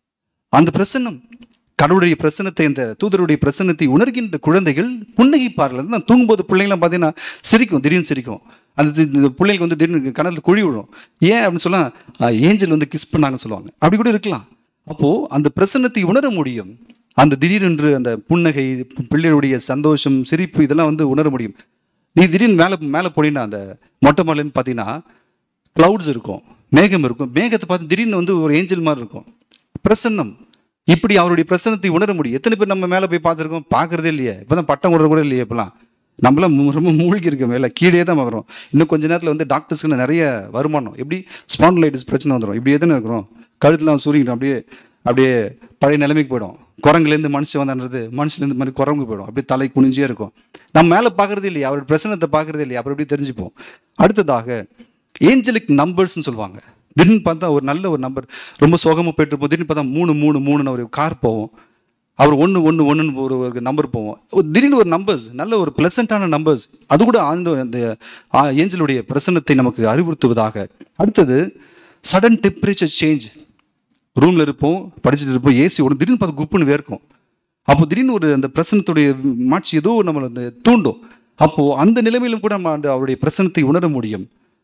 அந்த பிரசன்னம் கடவுளுடைய பிரசன்னத்தை அந்த தூதருடைய பிரசன்னத்தை உணர்கின்ற குழந்தைகள் புன்னகைப்பார்கள் தான் தூங்கும்போது பிள்ளைங்களாம் பார்த்தீங்கன்னா சிரிக்கும் திடீர்னு சிரிக்கும் அந்த தி- இந்த பிள்ளைங்களுக்கு வந்து திடீர்னு கணத்தில் குழி விழும் ஏன் அப்படின்னு சொன்னா ஏஞ்சல் வந்து கிஸ் பண்ணாங்கன்னு சொல்லுவாங்க அப்படி கூட இருக்கலாம் அப்போ அந்த பிரசன்னத்தை உணர முடியும் அந்த திடீரென்று அந்த புன்னகை பிள்ளைகளுடைய சந்தோஷம் சிரிப்பு இதெல்லாம் வந்து உணர முடியும் நீ திடீர்னு மேலே மேலே போனீங்கன்னா அந்த மொட்டை மாலைன்னு பார்த்தீங்கன்னா க்ளவுட்ஸ் இருக்கும் மேகம் இருக்கும் மேகத்தை பார்த்து திடீர்னு வந்து ஒரு ஏஞ்சல் மாதிரி இருக்கும் பிரசன்னம் இப்படி அவருடைய பிரசன்னத்தை உணர முடியும் எத்தனை பேர் நம்ம மேலே போய் பார்த்துருக்கோம் பார்க்கறதே இல்லையே இப்போதான் பட்டம் விடுற கூட இல்லையே இப்போலாம் நம்மளாம் மு- ரொம்ப மூழ்கி இருக்க மேலே கீழே தான் வரும் இன்னும் கொஞ்ச நேரத்தில் வந்து டாக்டர்ஸ்க்கு நிறைய வருமானம் எப்படி ஸ்பாண்டிலைட்டிஸ் பிரச்சனை வந்துடும் இப்படி எதுன்னு இருக்கிறோம் கழுத்துலாம் சுருங்கிடும் அப்படியே அப்படியே பழைய நிலைமைக்கு போயிடும் குரங்குலேருந்து மனுஷன் வந்தான்றது மனுஷன்லேருந்து மாதிரி குரங்கு போயிடும் அப்படியே தலை குனிஞ்சே இருக்கும் நம்ம மேலே பார்க்கறதே இல்லையா அவருடைய பிரசனத்தை பார்க்கறதே இல்லையா அப்புறம் எப்படி தெரிஞ்சுப்போம் அடுத்ததாக ஏஞ்சலிக் நம்பர்ஸ்னு சொல்லுவாங்க திடீர்னு பார்த்தா ஒரு நல்ல ஒரு நம்பர் ரொம்ப சோகமாக போயிட்டு இருப்போம் திடீர்னு பார்த்தா மூணு மூணு மூணுன்னு ஒரு கார் போவோம் அவர் ஒன்று ஒன்று ஒன்றுன்னு ஒரு ஒரு நம்பர் போவோம் ஒரு திடீர்னு ஒரு நம்பர்ஸ் நல்ல ஒரு ப்ளசண்ட்டான நம்பர்ஸ் அது கூட ஆழ்ந்த அந்த ஆ, ஏஞ்சலுடைய பிரசன்னத்தை நமக்கு அறிவுறுத்துவதாக அடுத்தது சடன் டெம்பரேச்சர் சேஞ்ச் ரூமில் இருப்போம் படிச்சுட்டு இருப்போம் ஏசி ஓடும் திடீர்னு பார்த்து குப்புன்னு வேர்க்கும் அப்போ திடீர்னு ஒரு அந்த பிரசனத்துடைய மாட்சி ஏதோ நம்மளை வந்து தூண்டும் அப்போ அந்த நிலைமையிலும் கூட நம்ம அந்த அவருடைய பிரசனத்தை உணர முடியும்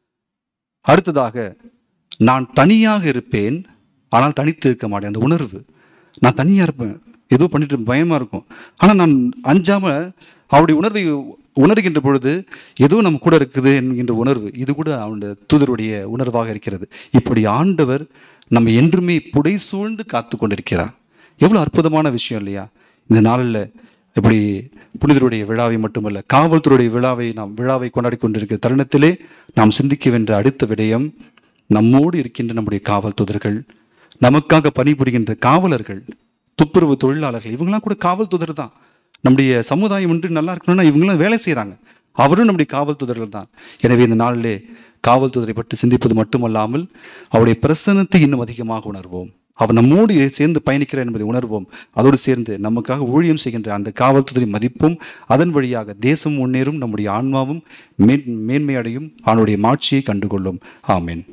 அடுத்ததாக நான் தனியாக இருப்பேன் ஆனால் தனித்து இருக்க மாட்டேன் அந்த உணர்வு நான் தனியாக இருப்பேன் ஏதோ பண்ணிட்டு இருப்பேன், பயமா இருக்கும் ஆனால் நான் அஞ்சாம அவருடைய உணர்வை உணர்கின்ற பொழுது ஏதோ நம்ம கூட இருக்குது என்கின்ற உணர்வு இது கூட அவனுடைய தூதருடைய உணர்வாக இருக்கிறது இப்படி ஆண்டவர் நம்ம என்றுமே புடை சூழ்ந்து காத்து கொண்டிருக்கிறார் எவ்வளோ அற்புதமான விஷயம் இல்லையா இந்த நாளில் இப்படி புனிதருடைய விழாவை மட்டுமல்ல காவல்துறையுடைய விழாவை நாம் விழாவை கொண்டாடி கொண்டிருக்கிற தருணத்திலே நாம் சிந்திக்க வேண்ட அடுத்த விடயம் நம்மோடு இருக்கின்ற நம்முடைய காவல் தூதர்கள் நமக்காக பணிபுரிகின்ற காவலர்கள் துப்புரவு தொழிலாளர்கள் இவங்கெல்லாம் கூட காவல் தூதர் தான் நம்முடைய சமுதாயம் ஒன்று நல்லா இருக்கணும்னா இவங்கெல்லாம் வேலை செய்கிறாங்க அவரும் நம்முடைய காவல் தூதர்கள் தான் எனவே இந்த நாளிலே காவல்துறை பற்றி சிந்திப்பது மட்டுமல்லாமல் அவருடைய பிரசன்னத்தை இன்னும் அதிகமாக உணர்வோம் அவர் நம்மோடு சேர்ந்து பயணிக்கிறார் என்பதை உணர்வோம் அதோடு சேர்ந்து நமக்காக ஊழியம் செய்கின்ற அந்த காவல்துறை மதிப்பும் அதன் வழியாக தேசம் முன்னேறும் நம்முடைய ஆன்மாவும் மேன் மேன்மையடையும் அவனுடைய மாட்சியை கண்டுகொள்ளும் ஆமென்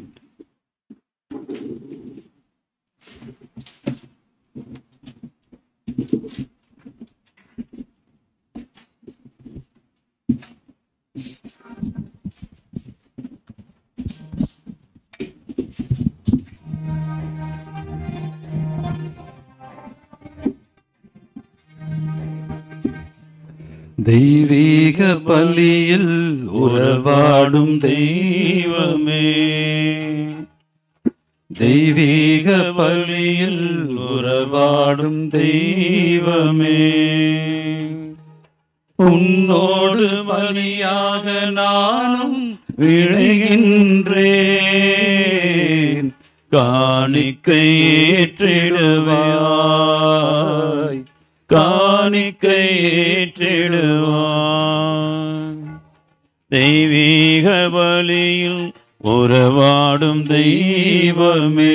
தெய்வீக பலியில் உறவாடும் தெய்வமே தெய்வீக பலியில் உறவாடும் தெய்வமே உன்னோடு பலியாக நானும் விழுகின்றேன் காணிக்கை ஏற்றிடுவாய் காணிக்கை ஏற்றிடுவாய் தெய்வீக பலியில் உறவாடும் தெய்வமே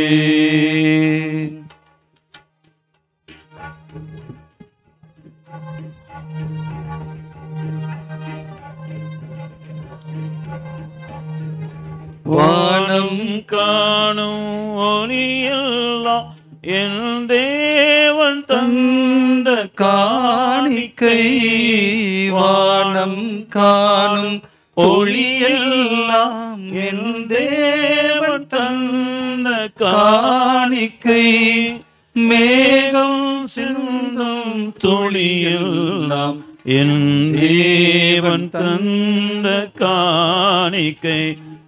வானம் காணும் ஒளியெல்லாம் என் தேவன் தந்த காணிக்கை வானம் காணும் ஒளியெல்லாம் என் தேவன் தந்த காணிக்கை மேகம் சிந்தும் துளியெல்லாம் என் தேவன் தந்த காணிக்கை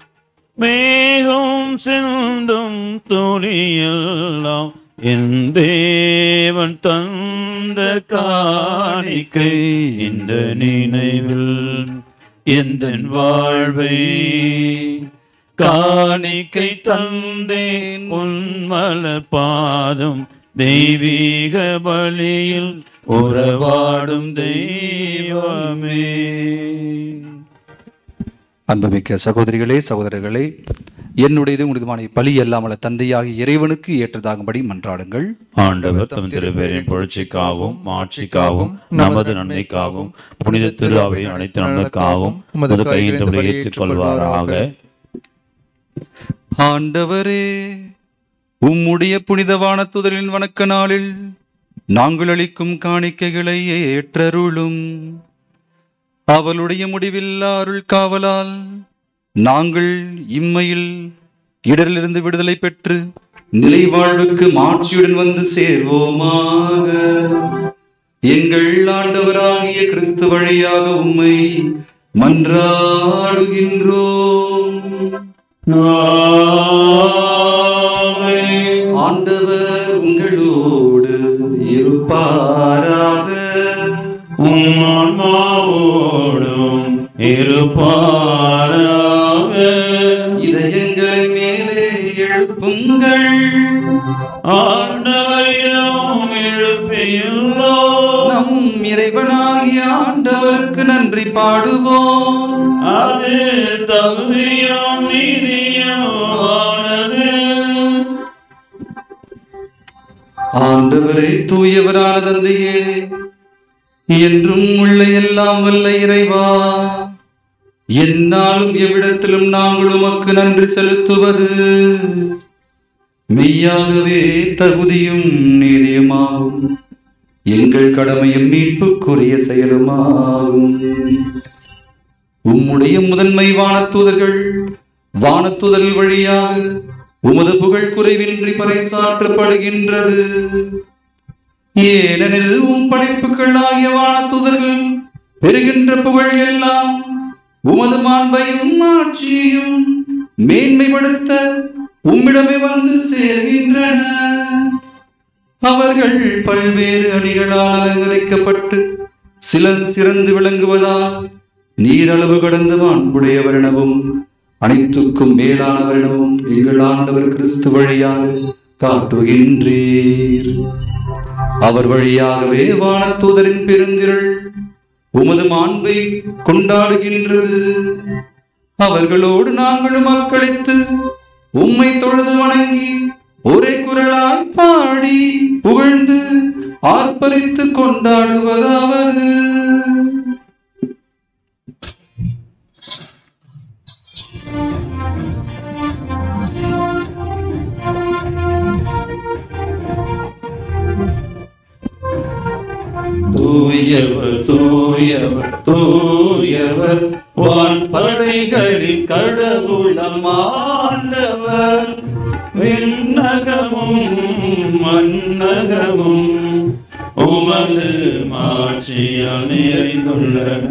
மேகம் சிந்தும் துளியெல்லாம் என் தேவன் தந்த காணிக்கை இந்த நினைவில் எந்த வாழ்வை காணிக்கை தந்தேன் உன்மல பாதம் தெய்வீக பலியில் உறவாடும் தெய்வமே அன்புமிக்க சகோதரிகளே சகோதரர்களே என்னுடையது உங்களுதுமான பலி அல்லாமல தந்தையாகி இறைவனுக்கு ஏற்றதாகும்படி மன்றாடுங்கள் ஆண்டவர் தம் திருப்பெயரின் புரட்சிக்காகவும் மாட்சிக்காகவும் நமது நன்மைக்காகவும் புனித திருவாவை அனைத்து நன்மைக்காகவும் உமது கையில் ஏற்றுக்கொள்வாராக ஆண்டவரே உம்முடைய புனித வானத்துதலின் வணக்க நாளில் நாங்கள் அளிக்கும் காணிக்கைகளை ஏற்றருளும் அவளுடைய முடிவில்லா அருள் காவலால் நாங்கள் இம்மையில் இடரிலிருந்து விடுதலை பெற்று நிலை வாழ்வுக்கு மாட்சியுடன் வந்து சேர்வோமாக எங்கள் ஆண்டவராகிய கிறிஸ்து வழியாக உம்மை மன்றாடுகின்றோம் ஆண்டவர் உங்களோடு இருப்பாராக ஆன்மாவோடும் இருப்பாராக இதயங்களை மேலே எழுப்புங்கள் ஆண்டவரிடம் எழுப்பியுள்ளோ நம் இறைவனாகிய ஆண்டவருக்கு நன்றி பாடுவோம் அது தகுதியும் நீதியுமானது ஆண்டவரே தூயவரான தந்தையே என்றும் உள்ள எல்லாம் வல்ல இறைவா எந்நாளும் எவ்விடத்திலும் நாங்கள் உமக்கு நன்றி செலுத்துவது மெய்யாகவே தகுதியும் நீதியுமாகும் எங்கள் கடமையும் மீட்புக்குரிய செயலுமாகும் உம்முடைய முதன்மை வானத்தூதர்கள் வானத்துதல் வழியாக உமது புகழ் குறைவின்றி பறைசாற்றப்படுகின்றது ஏனெனில் உம் படைப்புகளாகிய வானத்துதர்கள் பெறுகின்ற புகழ் எல்லாம் உமது மாண்பையும் ஆட்சியையும் மேன்மைப்படுத்த உம்மிடமே வந்து சேர்கின்றன அவர்கள் பல்வேறு அணிகளால் அலங்கரிக்கப்பட்டு சிலர் சிறந்து விளங்குவதால் நீரளவு கடந்த மாண்புடையவரெனவும் அனைத்துக்கும் மேலானவரெனவும் எங்கள் ஆண்டவர் கிறிஸ்து வழியாக காட்டுகின்றீர் அவர் வழியாகவே வானத்தூதரின் பெருந்திரள் உமது மாண்பை கொண்டாடுகின்றது அவர்களோடு நாங்களும் வாக்களித்து உம்மை தொழுது வணங்கி ஒரே குரலாய் பாடி புகழ்ந்து ஆர்ப்பரித்து கொண்டாடுவதாவது தூயவர் தூயவர் தூயவர் வான் படைகளின் கடவுளம் ஆண்டவர் விண்ணகமும் மன்னகமும் உமது மாட்சியால் நிறைந்துள்ளன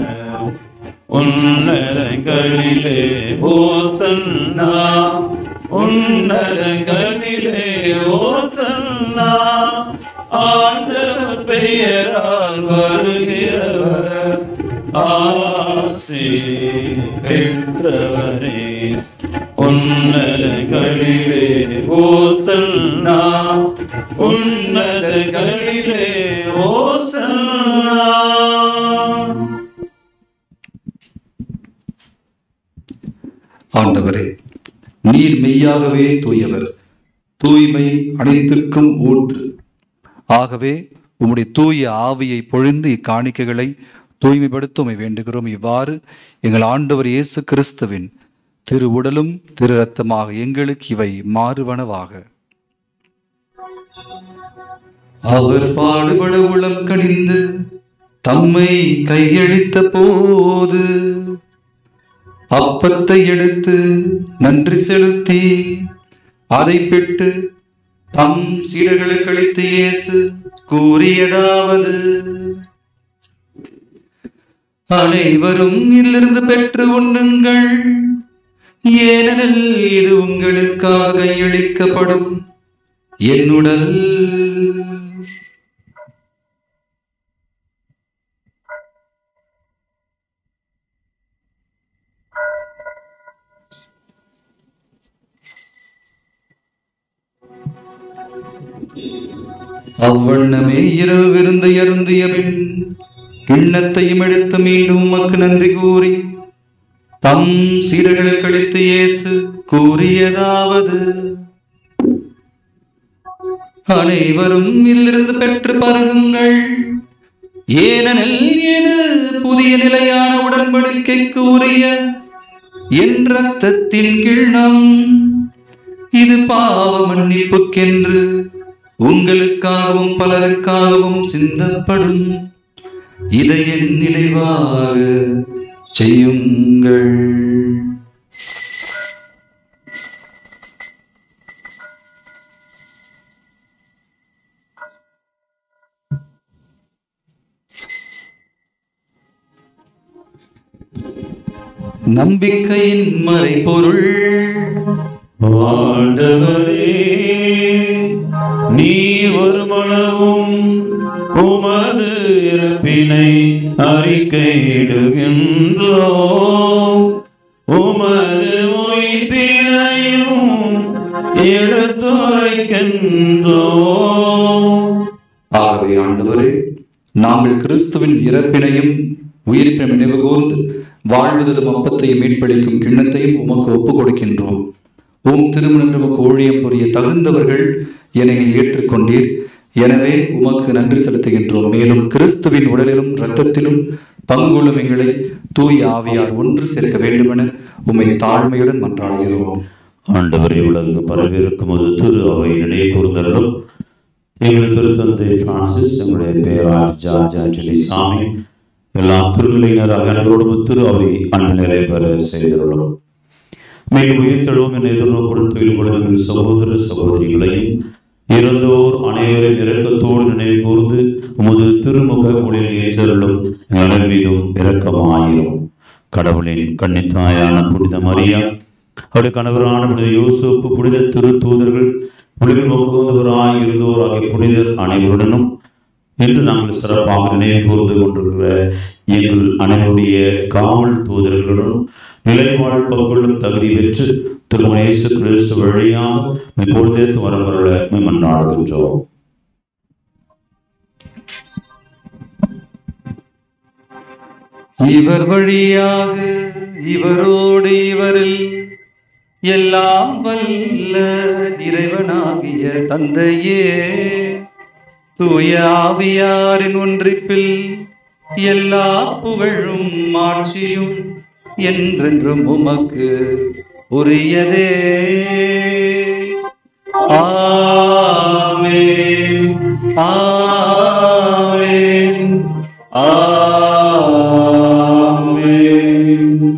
உன்னதங்களிலே ஓசன்னா உன்னதங்களிலே ஓசன்னா ஆண்டவர் பெயரால் வருகிறவர் ஆசி பெற்றவரே உன்னதங்களிலே ஓசன்னா உன்னதங்களிலே ஓசன்னா ஆண்டவரே நீர் மெய்யாகவே தூயவர் தூய்மை அனைத்துக்கும் ஊற்று ஆகவே உம்முடைய தூய ஆவியை பொழிந்து இக்காணிக்கைகளை தூய்மைப்படுத்த உம்மை வேண்டுகிறோம் இவ்வாறு எங்கள் ஆண்டவர் இயேசு கிறிஸ்துவின் திரு உடலும் திரு ரத்தமாக எங்களுக்கு இவை மாறுவனவாக அவர் பாடுபட உளம் கனிந்து தம்மை கையளித்த போது அப்பத்தை எடுத்து நன்றி செலுத்தி அதை பிட்டு தம் சீடர்களுக்கு அளித்து இயேசு கூறியதாவது அனைவரும் இதிலிருந்து பெற்று உண்ணுங்கள் ஏனெனில் இது உங்களுக்காக கையளிக்கப்படும் என்னுடல் அவ்வண்ணமே இரவு விருந்தை அருந்திய பின் கிண்ணத்தையும் எடுத்து மீண்டும் உமக்கு நன்றி கூறி தம் சீடர்களுக்கு அளித்து இயேசு கூறியதாவது அனைவரும் இதிலிருந்து பெற்று பருகுங்கள் ஏனெனில் இது புதிய நிலையான உடன்படிக்கைக்கு உரிய என் ரத்தத்தின் கிண்ணம் இது பாவ மன்னிப்புக்கென்று உங்களுக்காகவும் பலருக்காகவும் சிந்தப்படும் இதை என் நினைவாக செய்யுங்கள் நம்பிக்கையின் மறைபொருள் ஆண்டவரே நீ வருமளவும் உமது இறப்பினை அறிக்கையிடுகின்றோ உமது உயிர்ப்பினையும் எடுத்துரைக்கின்றோ ஆகவே ஆண்டவரே நாங்கள் கிறிஸ்துவின் இறப்பினையும் உயிர்ப்பினை நினைவு கூர்ந்து வாழ்வதிலும் அப்பத்தையும் மீட்பளிக்கும் கிண்ணத்தையும் உமக்கு ஒப்புக் கொடுக்கின்றோம் உம் திருமணம் உமக்கு ஊழியம் புரிய தகுந்தவர்கள் என ஏற்றுக்கொண்டீர் எனவே உமக்கு நன்றி செலுத்துகின்றோம் மேலும் கிறிஸ்துவின் உடலிலும் இரத்தத்திலும் பங்கு கொள்ளும் எங்களை தூய் ஆவியார் ஒன்று சேர்க்க வேண்டுமென உம்மை தாழ்மையுடன் மன்றாடுகிறோம் ஆண்டவரை உலகு பரவிருக்கும் ஒரு திரு அவை நினைவு கூர்ந்தலும் எங்கள் திருத்தந்தை பிரான்சிஸ் எங்களுடைய பேரார் ஜார்ஜ் ஆண்டனி சாமி எல்லா திருநிலையினராக அனைவரோடும் திரு அவை அந்நிலை பெற செய்திருளும் மேலும் உயிர்த்தெழுவும் என எதிர்நோக்குடன் தொழில் கொள்ளும் எங்கள் சகோதர சகோதரிகளையும் இறந்தோர் அனைவரையும் இரக்கத்தோடு நினைவு கூர்ந்து உமது திருமுக ஒளியில் ஏற்றருளும் எங்கள் அனைவர் மீதும் இரக்கமாயிரும் கடவுளின் கன்னித்தாயான புனித மரியா அவருடைய கணவரான புனித யோசப்பு புனித திரு தூதர்கள் உலகில் முகவந்தவராய் இருந்தோர் ஆகிய புனிதர் அனைவருடனும் இன்று நாங்கள் சிறப்பாக நினைவு கூர்ந்து கொண்டிருக்கிற எங்கள் அனைவருடைய காவல் தூதர்களுடன் நிலைவாழ் பங்குள்ளும் தகுதி பெற்று திருமணேசு கிறிஸ்து வழியாக இப்பொழுதே வரவருள மன்றாடுகின்றோம் இவர் வழியாக இவரோடு இவரில் எல்லாம் வல்ல இறைவனாகிய தந்தையே தூய ஆவியாரின் ஒன்றிப்பில் எல்லா புகழும் ஆட்சியும் என்றென்றும் உமக்கு உரியதே ஆமென் ஆமென் ஆமென்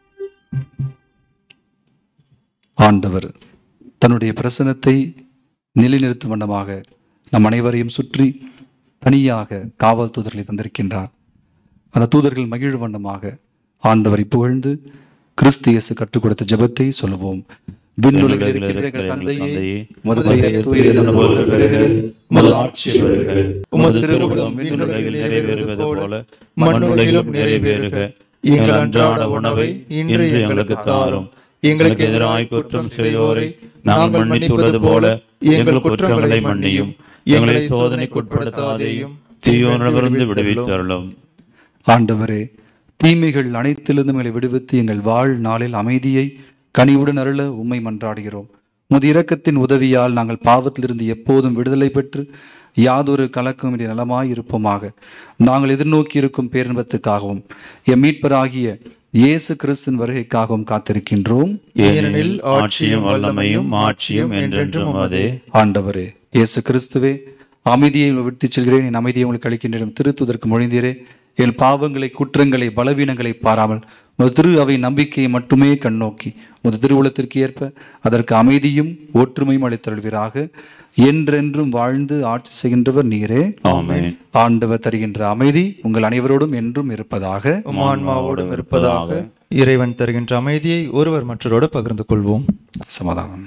ஆண்டவர் தன்னுடைய பிரசனத்தை நிலைநிறுத்தும் வண்ணமாக நம் அனைவரையும் சுற்றி தனியாக காவல் தூதர்களை தந்திருக்கின்றார் அந்த தூதர்கள் மகிழ் வண்ணமாக ஆண்டவரை புகழ்ந்து கிறிஸ்து இயேசு கற்றுக் கொடுத்த ஜெபத்தை சொல்லுவோம் விண்ணுலகில் இருக்கிற எங்கள் தந்தையே உமது பெயர் தூயது என போற்ற பெறுக உமது ஆட்சி வருக உமது திருவுளம் விண்ணுலகில் நிறைவேறுவது போல மண்ணுலகிலும் நிறைவேறுக எங்கள் அன்றாட உணவை இன்று எங்களுக்கு தாரும் எங்களுக்கு எதிராய் குற்றம் செய்தோரை நாங்கள் மன்னித்துள்ளது போல எங்கள் குற்றங்களை மன்னியும் எங்களை சோதனைக்குட்படுத்தாதேயும் தீயோனிடமிருந்து விடுவித்தருளும் ஆண்டவரே தீமைகள் அனைத்திலிருந்தும் எங்களை விடுவித்து எங்கள் வாழ் நாளில் அமைதியை கனிவுடன் அருள உம்மை மன்றாடுகிறோம் முது இரக்கத்தின் உதவியால் நாங்கள் பாவத்திலிருந்து எப்போதும் விடுதலை பெற்று யாதொரு கலக்கமின்றி நலமாய் இருப்போமாக நாங்கள் எதிர்நோக்கி இருக்கும் பேரின்பத்துக்காகவும் எம் மீட்பராகிய இயேசு கிறிஸ்தின் வருகைக்காகவும் காத்திருக்கின்றோம் ஏனெனில் ஆட்சியும் வல்லமையும் ஆட்சியும் என்றென்றும் அதே ஆண்டவரே இயேசு கிறிஸ்துவே அமைதியை விட்டுச் செல்கிறேன் என் அமைதியை உங்களுக்கு அளிக்கின்றேன் திருத்துதற்கு மொழிந்தீரே என் பாவங்களை குற்றங்களை பலவீனங்களை பாராமல் உமது திரு அவை நம்பிக்கையை மட்டுமே கண்ணோக்கி உமது திருவுளத்திற்கு ஏற்ப அதற்கு அமைதியும் ஒற்றுமையும் அளித்தருள்வீராக என்றென்றும் வாழ்ந்து ஆட்சி செய்கின்றவர் நீரே ஆமென் ஆண்டவர் தருகின்ற அமைதி உங்கள் அனைவரோடும் என்றும் இருப்பதாக உம் ஆன்மாவோடும் இருப்பதாக இறைவன் தருகின்ற அமைதியை ஒருவர் மற்றவரோடு பகிர்ந்து கொள்வோம் சமாதானம்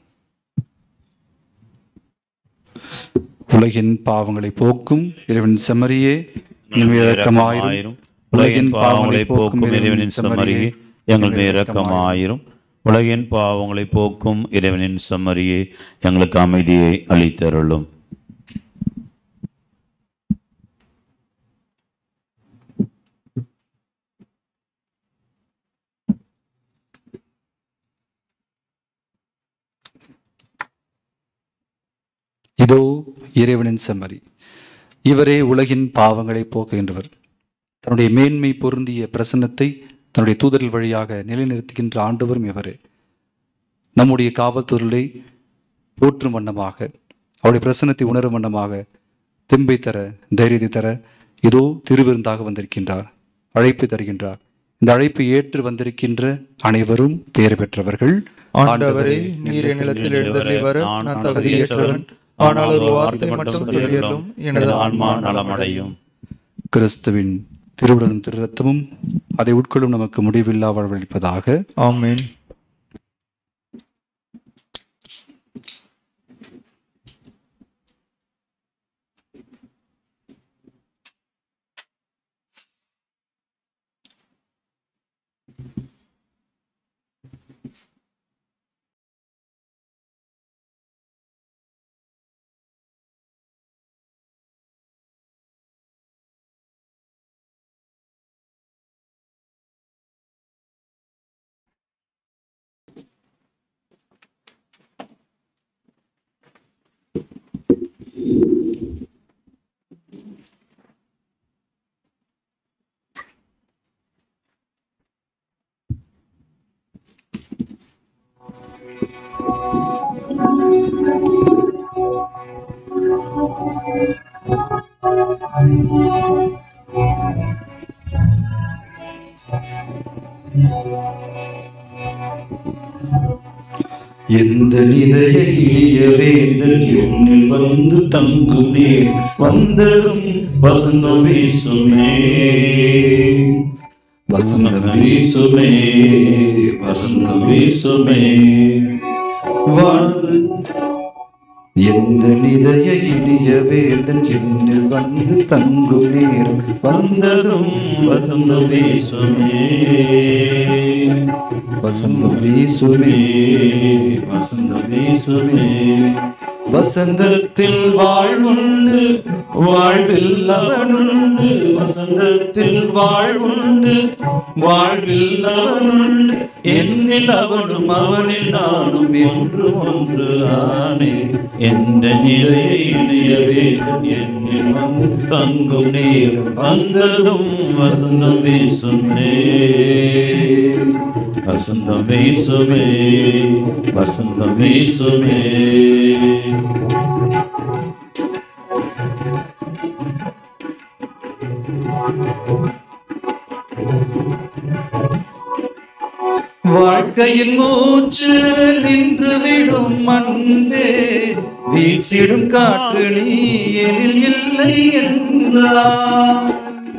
உலகின் பாவங்களை போக்கும் இறைவன் செம்மறியே எங்கள் மேல் இரக்கமாயிரும் உலகின் பாவங்களை போக்கும் இறைவனின் செம்மறியே எங்கள் மேல் இரக்கமாயிரும் உலகின் பாவங்களை போக்கும் இறைவனின் செம்மறியே எங்களுக்கு அமைதியை அளித்தருளும் இதோ இறைவனின் செம்மறி இவரே உலகின் பாவங்களை போக்குகின்றவர் தன்னுடைய மேன்மை பொருந்திய பிரசன்னத்தை தன்னுடைய தூதர்கள் வழியாக நிலைநிறுத்துகின்ற ஆண்டவரும் இவரே நம்முடைய காவல்துறையை போற்றும் வண்ணமாக அவருடைய பிரசன்னத்தை உணரும் வண்ணமாக தெம்பை தர தைரியத்தை தர இதோ திருவிருந்தாக வந்திருக்கின்றார் அழைப்பு தருகின்றார் இந்த அழைப்பை ஏற்று வந்திருக்கின்ற அனைவரும் பெயர் பெற்றவர்கள் ஆண்டவரே நீர் நிலத்தில் எழுந்தருளி வர நான் தகுதியற்றவன் ஆனால் ஒரு வார்த்தை மட்டும் சொல்லியலும் எனது ஆன்மா நலமடையும் கிறிஸ்துவின் திருவுடலும் திரு ரத்தமும் அதை உட்கொள்ளும் நமக்கு முடிவில்லா வாழ்வளிப்பதாக ஆமென் எந்த நிதைய இனிய வேந்தன் என்னில் வந்து தங்கும் நேர் வந்ததும் வசந்தம் வீசுமே வசந்தம் வீசுமே வசந்தம் வீசுமே வாழ் எந்த நிதைய இனிய வேதன் என்னில் வந்து தங்கும் நேரம் வந்ததும் வசந்தம் வீசுமே வசந்தம் வீசுமே வசந்தம் வீசுமே வசந்தத்தில் வாழ்வுண்டு வாழ்வில் அவனுண்டு வசந்தத்தில் வாழ்வுண்டு வாழ்வில் அவனுண்டு என்னில் அவனும் அவனில் நானும் என்று ஒன்று ஆனே எந்த நிலையை இணைய வேண்டும் என்னில் வந்து தங்கும் நேரம் வந்ததும் வசந்தம் வீசுமே வசந்தம் வீசுமே வசந்தம் வீசுமே வாழ்க்கையின் மூச்சு நின்று விடும் அன்பே வீசிடும் காற்று நீ எனில் இல்லை என்றார்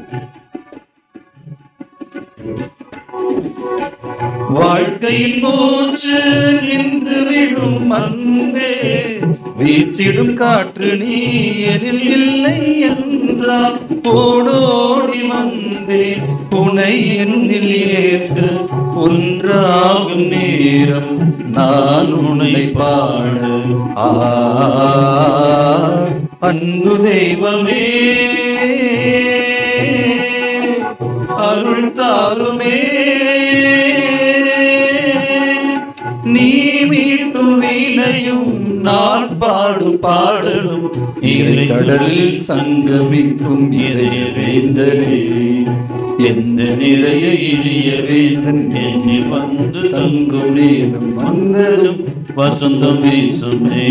வாழ்க்கையின் மூச்சு நின்று விடும் அன்பே வீசிடும் காற்று நீ எனில் இல்லை என்றால் ஓடோடி வந்தேன் புனை என்னில் ஏற்க ஒன்றாகும் நேரம் நான் உன்னை பாட ஆ அன்பு தெய்வமே அருள் தாருமே நீ மீட்டும் வீணையும் நான் பாடும் பாடலும் இறை கடலில் சங்கமிக்கும் இதய வேந்தனே எந்த நிறைய இனிய வேந்தன் என்னில் வந்து தங்கும் நேரம் வந்ததும் வசந்தம் வீசுமே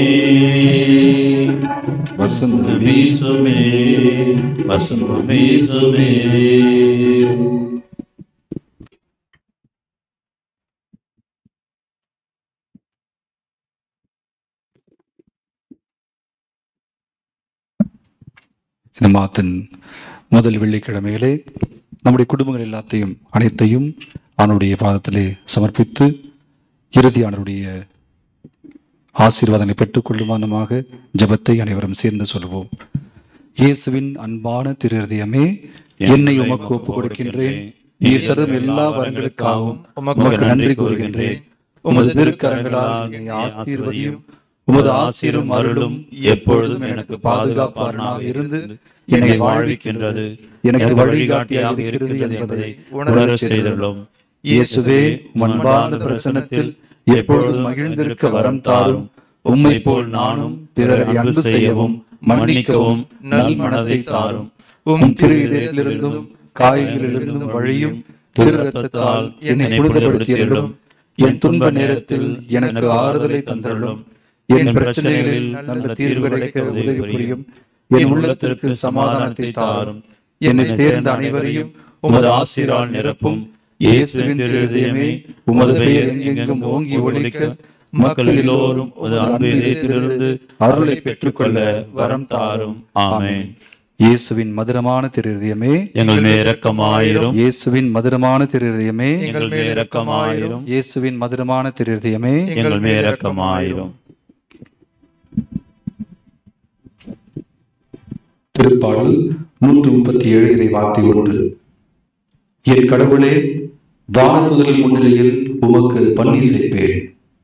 வசந்தம் வீசுமே வசந்தம் வீசுமே இந்த மாதத்தின் முதல் வெள்ளிக்கிழமையிலே நம்முடைய குடும்பங்கள் எல்லாத்தையும் அனைத்தையும் அவனுடைய பாதத்திலே சமர்ப்பித்து இறுதியானவருடைய ஆசீர்வாதங்களை பெற்றுக்கொள்ளுமானமாக ஜெபத்தை அனைவரும் சேர்ந்து சொல்வோம் இயேசுவின் அன்பான திருஹதயமே என்னை உமக்கு ஒப்புக் கொடுக்கின்றேன் நீர் தரும் எல்லா வரங்களுக்காகவும் உமக்கு நன்றி கூறுகின்றேன் உமது திருக்கரங்களால் என்னை ஆசீர்வதியும் உமது ஆசீரும் அருளும் எப்பொழுதும் எனக்கு பாதுகாப்பாரனாக இருந்து என்னை வாழ்விக்கின்றது எனக்கு வழிகாட்டியாக இருக்கிறது என்பதை உணரச் செய்துள்ளோம் இயேசுவே உம் அன்பார்ந்த பிரசன்னத்தில் எப்பொழுதும் மகிழ்ந்திருக்க வரம் தாரும் உம்மை போல் நானும் பிறரை அன்பு செய்யவும் மன்னிக்கவும் நல் மனதை தாரும் உம் திரு இதயத்திலிருந்தும் காயங்களிலிருந்தும் வழியும் திரு ரத்தத்தால் என்னை புனிதப்படுத்தியருளும் என் துன்ப நேரத்தில் எனக்கு ஆறுதலை தந்தருளும் என் பிரச்சனைகளில் நல்ல தீர்வு கிடைக்க உதவி புரியும் என் உள்ளத்திற்கு சமாதானத்தை தாரும் என்னை சேர்ந்த அனைவரையும் உமது ஆசிரால் நிரப்பும் இயேசுவின் திருதயமே உமது பெயர் எங்கெங்கும் ஓங்கி ஒழிக்க மக்கள் எல்லோரும் உமது அன்பு இதயத்திலிருந்து அருளை பெற்றுக்கொள்ள வரம் தாரும் ஆமென் இயேசுவின் மதுரமான திருதயமே எங்கள் மேல் இரக்கமாயிரும் இயேசுவின் மதுரமான திருதயமே எங்கள் மேல் இரக்கமாயிரும் இயேசுவின் மதுரமான திருதயமே எங்கள் மேல் இரக்கமாயிரும் திருப்பாடல் நூற்று முப்பத்தி ஏழு இறை வார்த்தை ஒன்று என் கடவுளே வானத்துதல் முன்னிலையில் உமக்கு பன்னி செய்ப்பேன்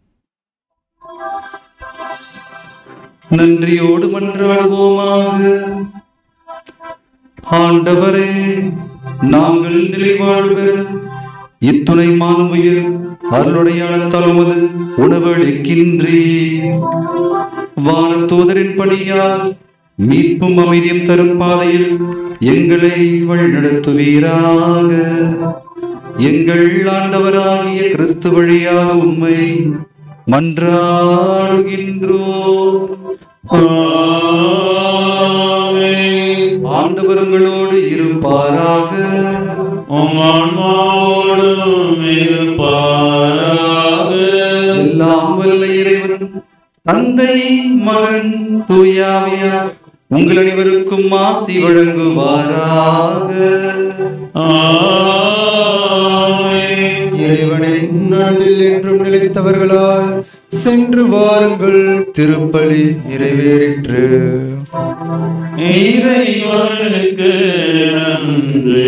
நன்றியோடு மன்றாடுவோமாக ஆண்டவரே நாங்கள் நிலை வாழ்வு இத்துணை மாண்புயர் அருளுடையாளத்தால் உமது உணவளிக்கின்றீர் வானத்தூதரின் பணியால் மீட்பும் அமைதியும் தரும் பாதையில் எங்களை வழிநடத்துவீராக எங்கள் ஆண்டவராகிய கிறிஸ்து வழியாக உம்மை மன்றாடுகின்றோம் ஆண்டவரங்களோடு இருப்பாராக உம் ஆன்மாவோடும் இருப்பாராக எல்லாம் வல்ல இறைவன் தந்தை மகன் தூயாவியார் உங்கள் அனைவருக்கும் ஆசி வழங்குவாராக ஆமென். இறைவனின் நாளில் என்றும் நிலைத்தவர்களாய் சென்று வாருங்கள் திருப்பலி நிறைவேறிற்று இறைவனுக்கு நன்றி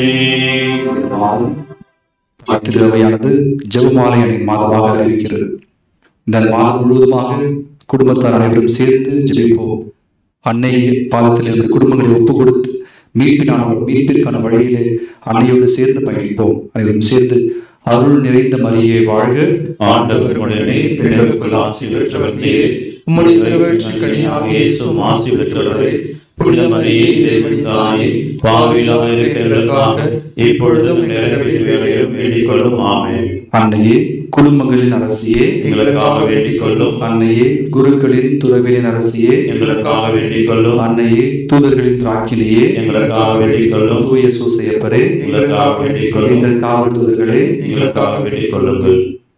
திருவையானது ஜெபமாலையனின் மாதமாக அறிவிக்கிறது இந்த மாதம் முழுவதுமாக குடும்பத்தார் அனைவரும் சேர்ந்து ஜெபிப்போம் அன்னை பாதத்தில் இருந்து குடும்பங்களை ஒப்பு கொடுத்து மீட்பினான மீட்பிற்கான வழியிலே அன்னையோடு சேர்ந்து பயணிப்போம் அனைவரும் சேர்ந்து அருள் நிறைந்த மரியை வாழ்க ஆண்டவர் உடனே பெண்களுக்குள் ஆசி பெற்றவர் நீர் உம்முடைய திருவயிற்றின் கனியாக இயேசுவும் ஆசி பெற்றவரே புனித மரியே இறைவனின் தாயே பாவிலாக இருக்கிறதற்காக இப்பொழுதும் நேரத்தில் வேலையிலும் வேண்டிக் கொள்ளும் ஆமென் அன்னையே குடும்பங்களின் அரசியே எங்களுக்காக வேண்டிக் கொள்ளும் அன்னையே குருக்களின் துறவிலின் அரசியே எங்களுக்காக வேண்டிக் கொள்ளும் அன்னையே தூதர்களின் ராக்கினியே எங்களுக்காக வேண்டிக் கொள்ளும் தூய சூசையப்பரே எங்களுக்காக வேண்டிக் கொள்ளும் எங்கள் காவல் தூதர்களே எங்களுக்காக வேண்டிக் கொள்ளுங்கள்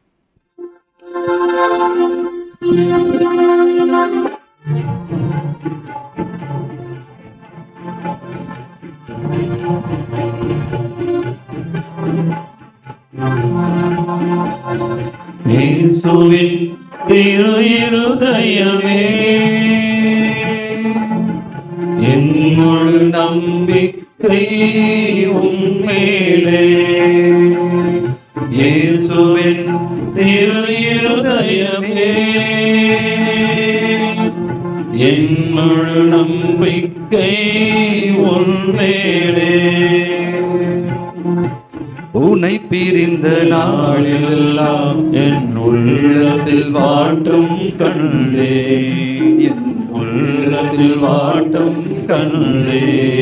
இயேசுவின் திரு இருதயமே என் முழு நம்பிக்கை உம்மேலே இயேசுவின் திரு இருதயமே என் முழு நம்பிக்கை உன்மேலே உன்னை பிரிந்த நாளில் நாளெல்லாம் என் உள்ளத்தில் வாட்டும் கண்டே என் உள்ளத்தில் வாட்டும் கண்டே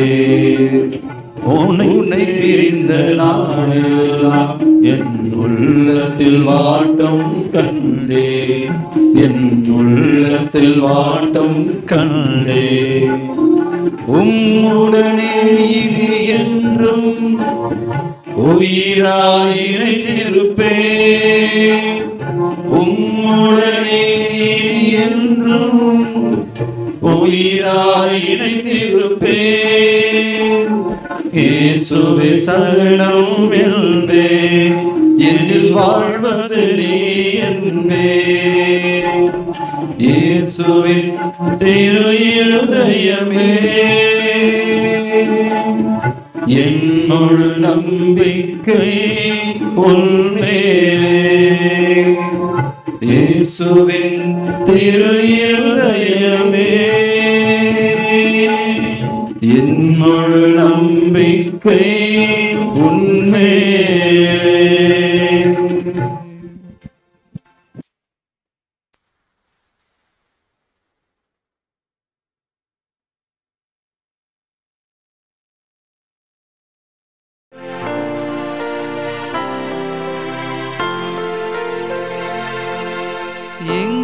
உன்னை உன்னை பிரிந்த நாளெல்லாம் என் உள்ளத்தில் வாட்டும் கண்டே என் உள்ளத்தில் வாட்டும் கண்டே உம்முடனே இனி என்றும் உயிராய் இணைந்திருப்பே உம்முடனே என்றும் உயிராய் இணைந்திருப்பே இயேசுவே சரணம் என்பே என்னில் வாழ்வது நீ என்பே இயேசுவின் திரு இருதயமே என் முழு நம்பிக்கை உன்மேலே இயேசுவின் திரு இருதயமே என் முழு நம்பிக்கை உன்மேலே எங்கள்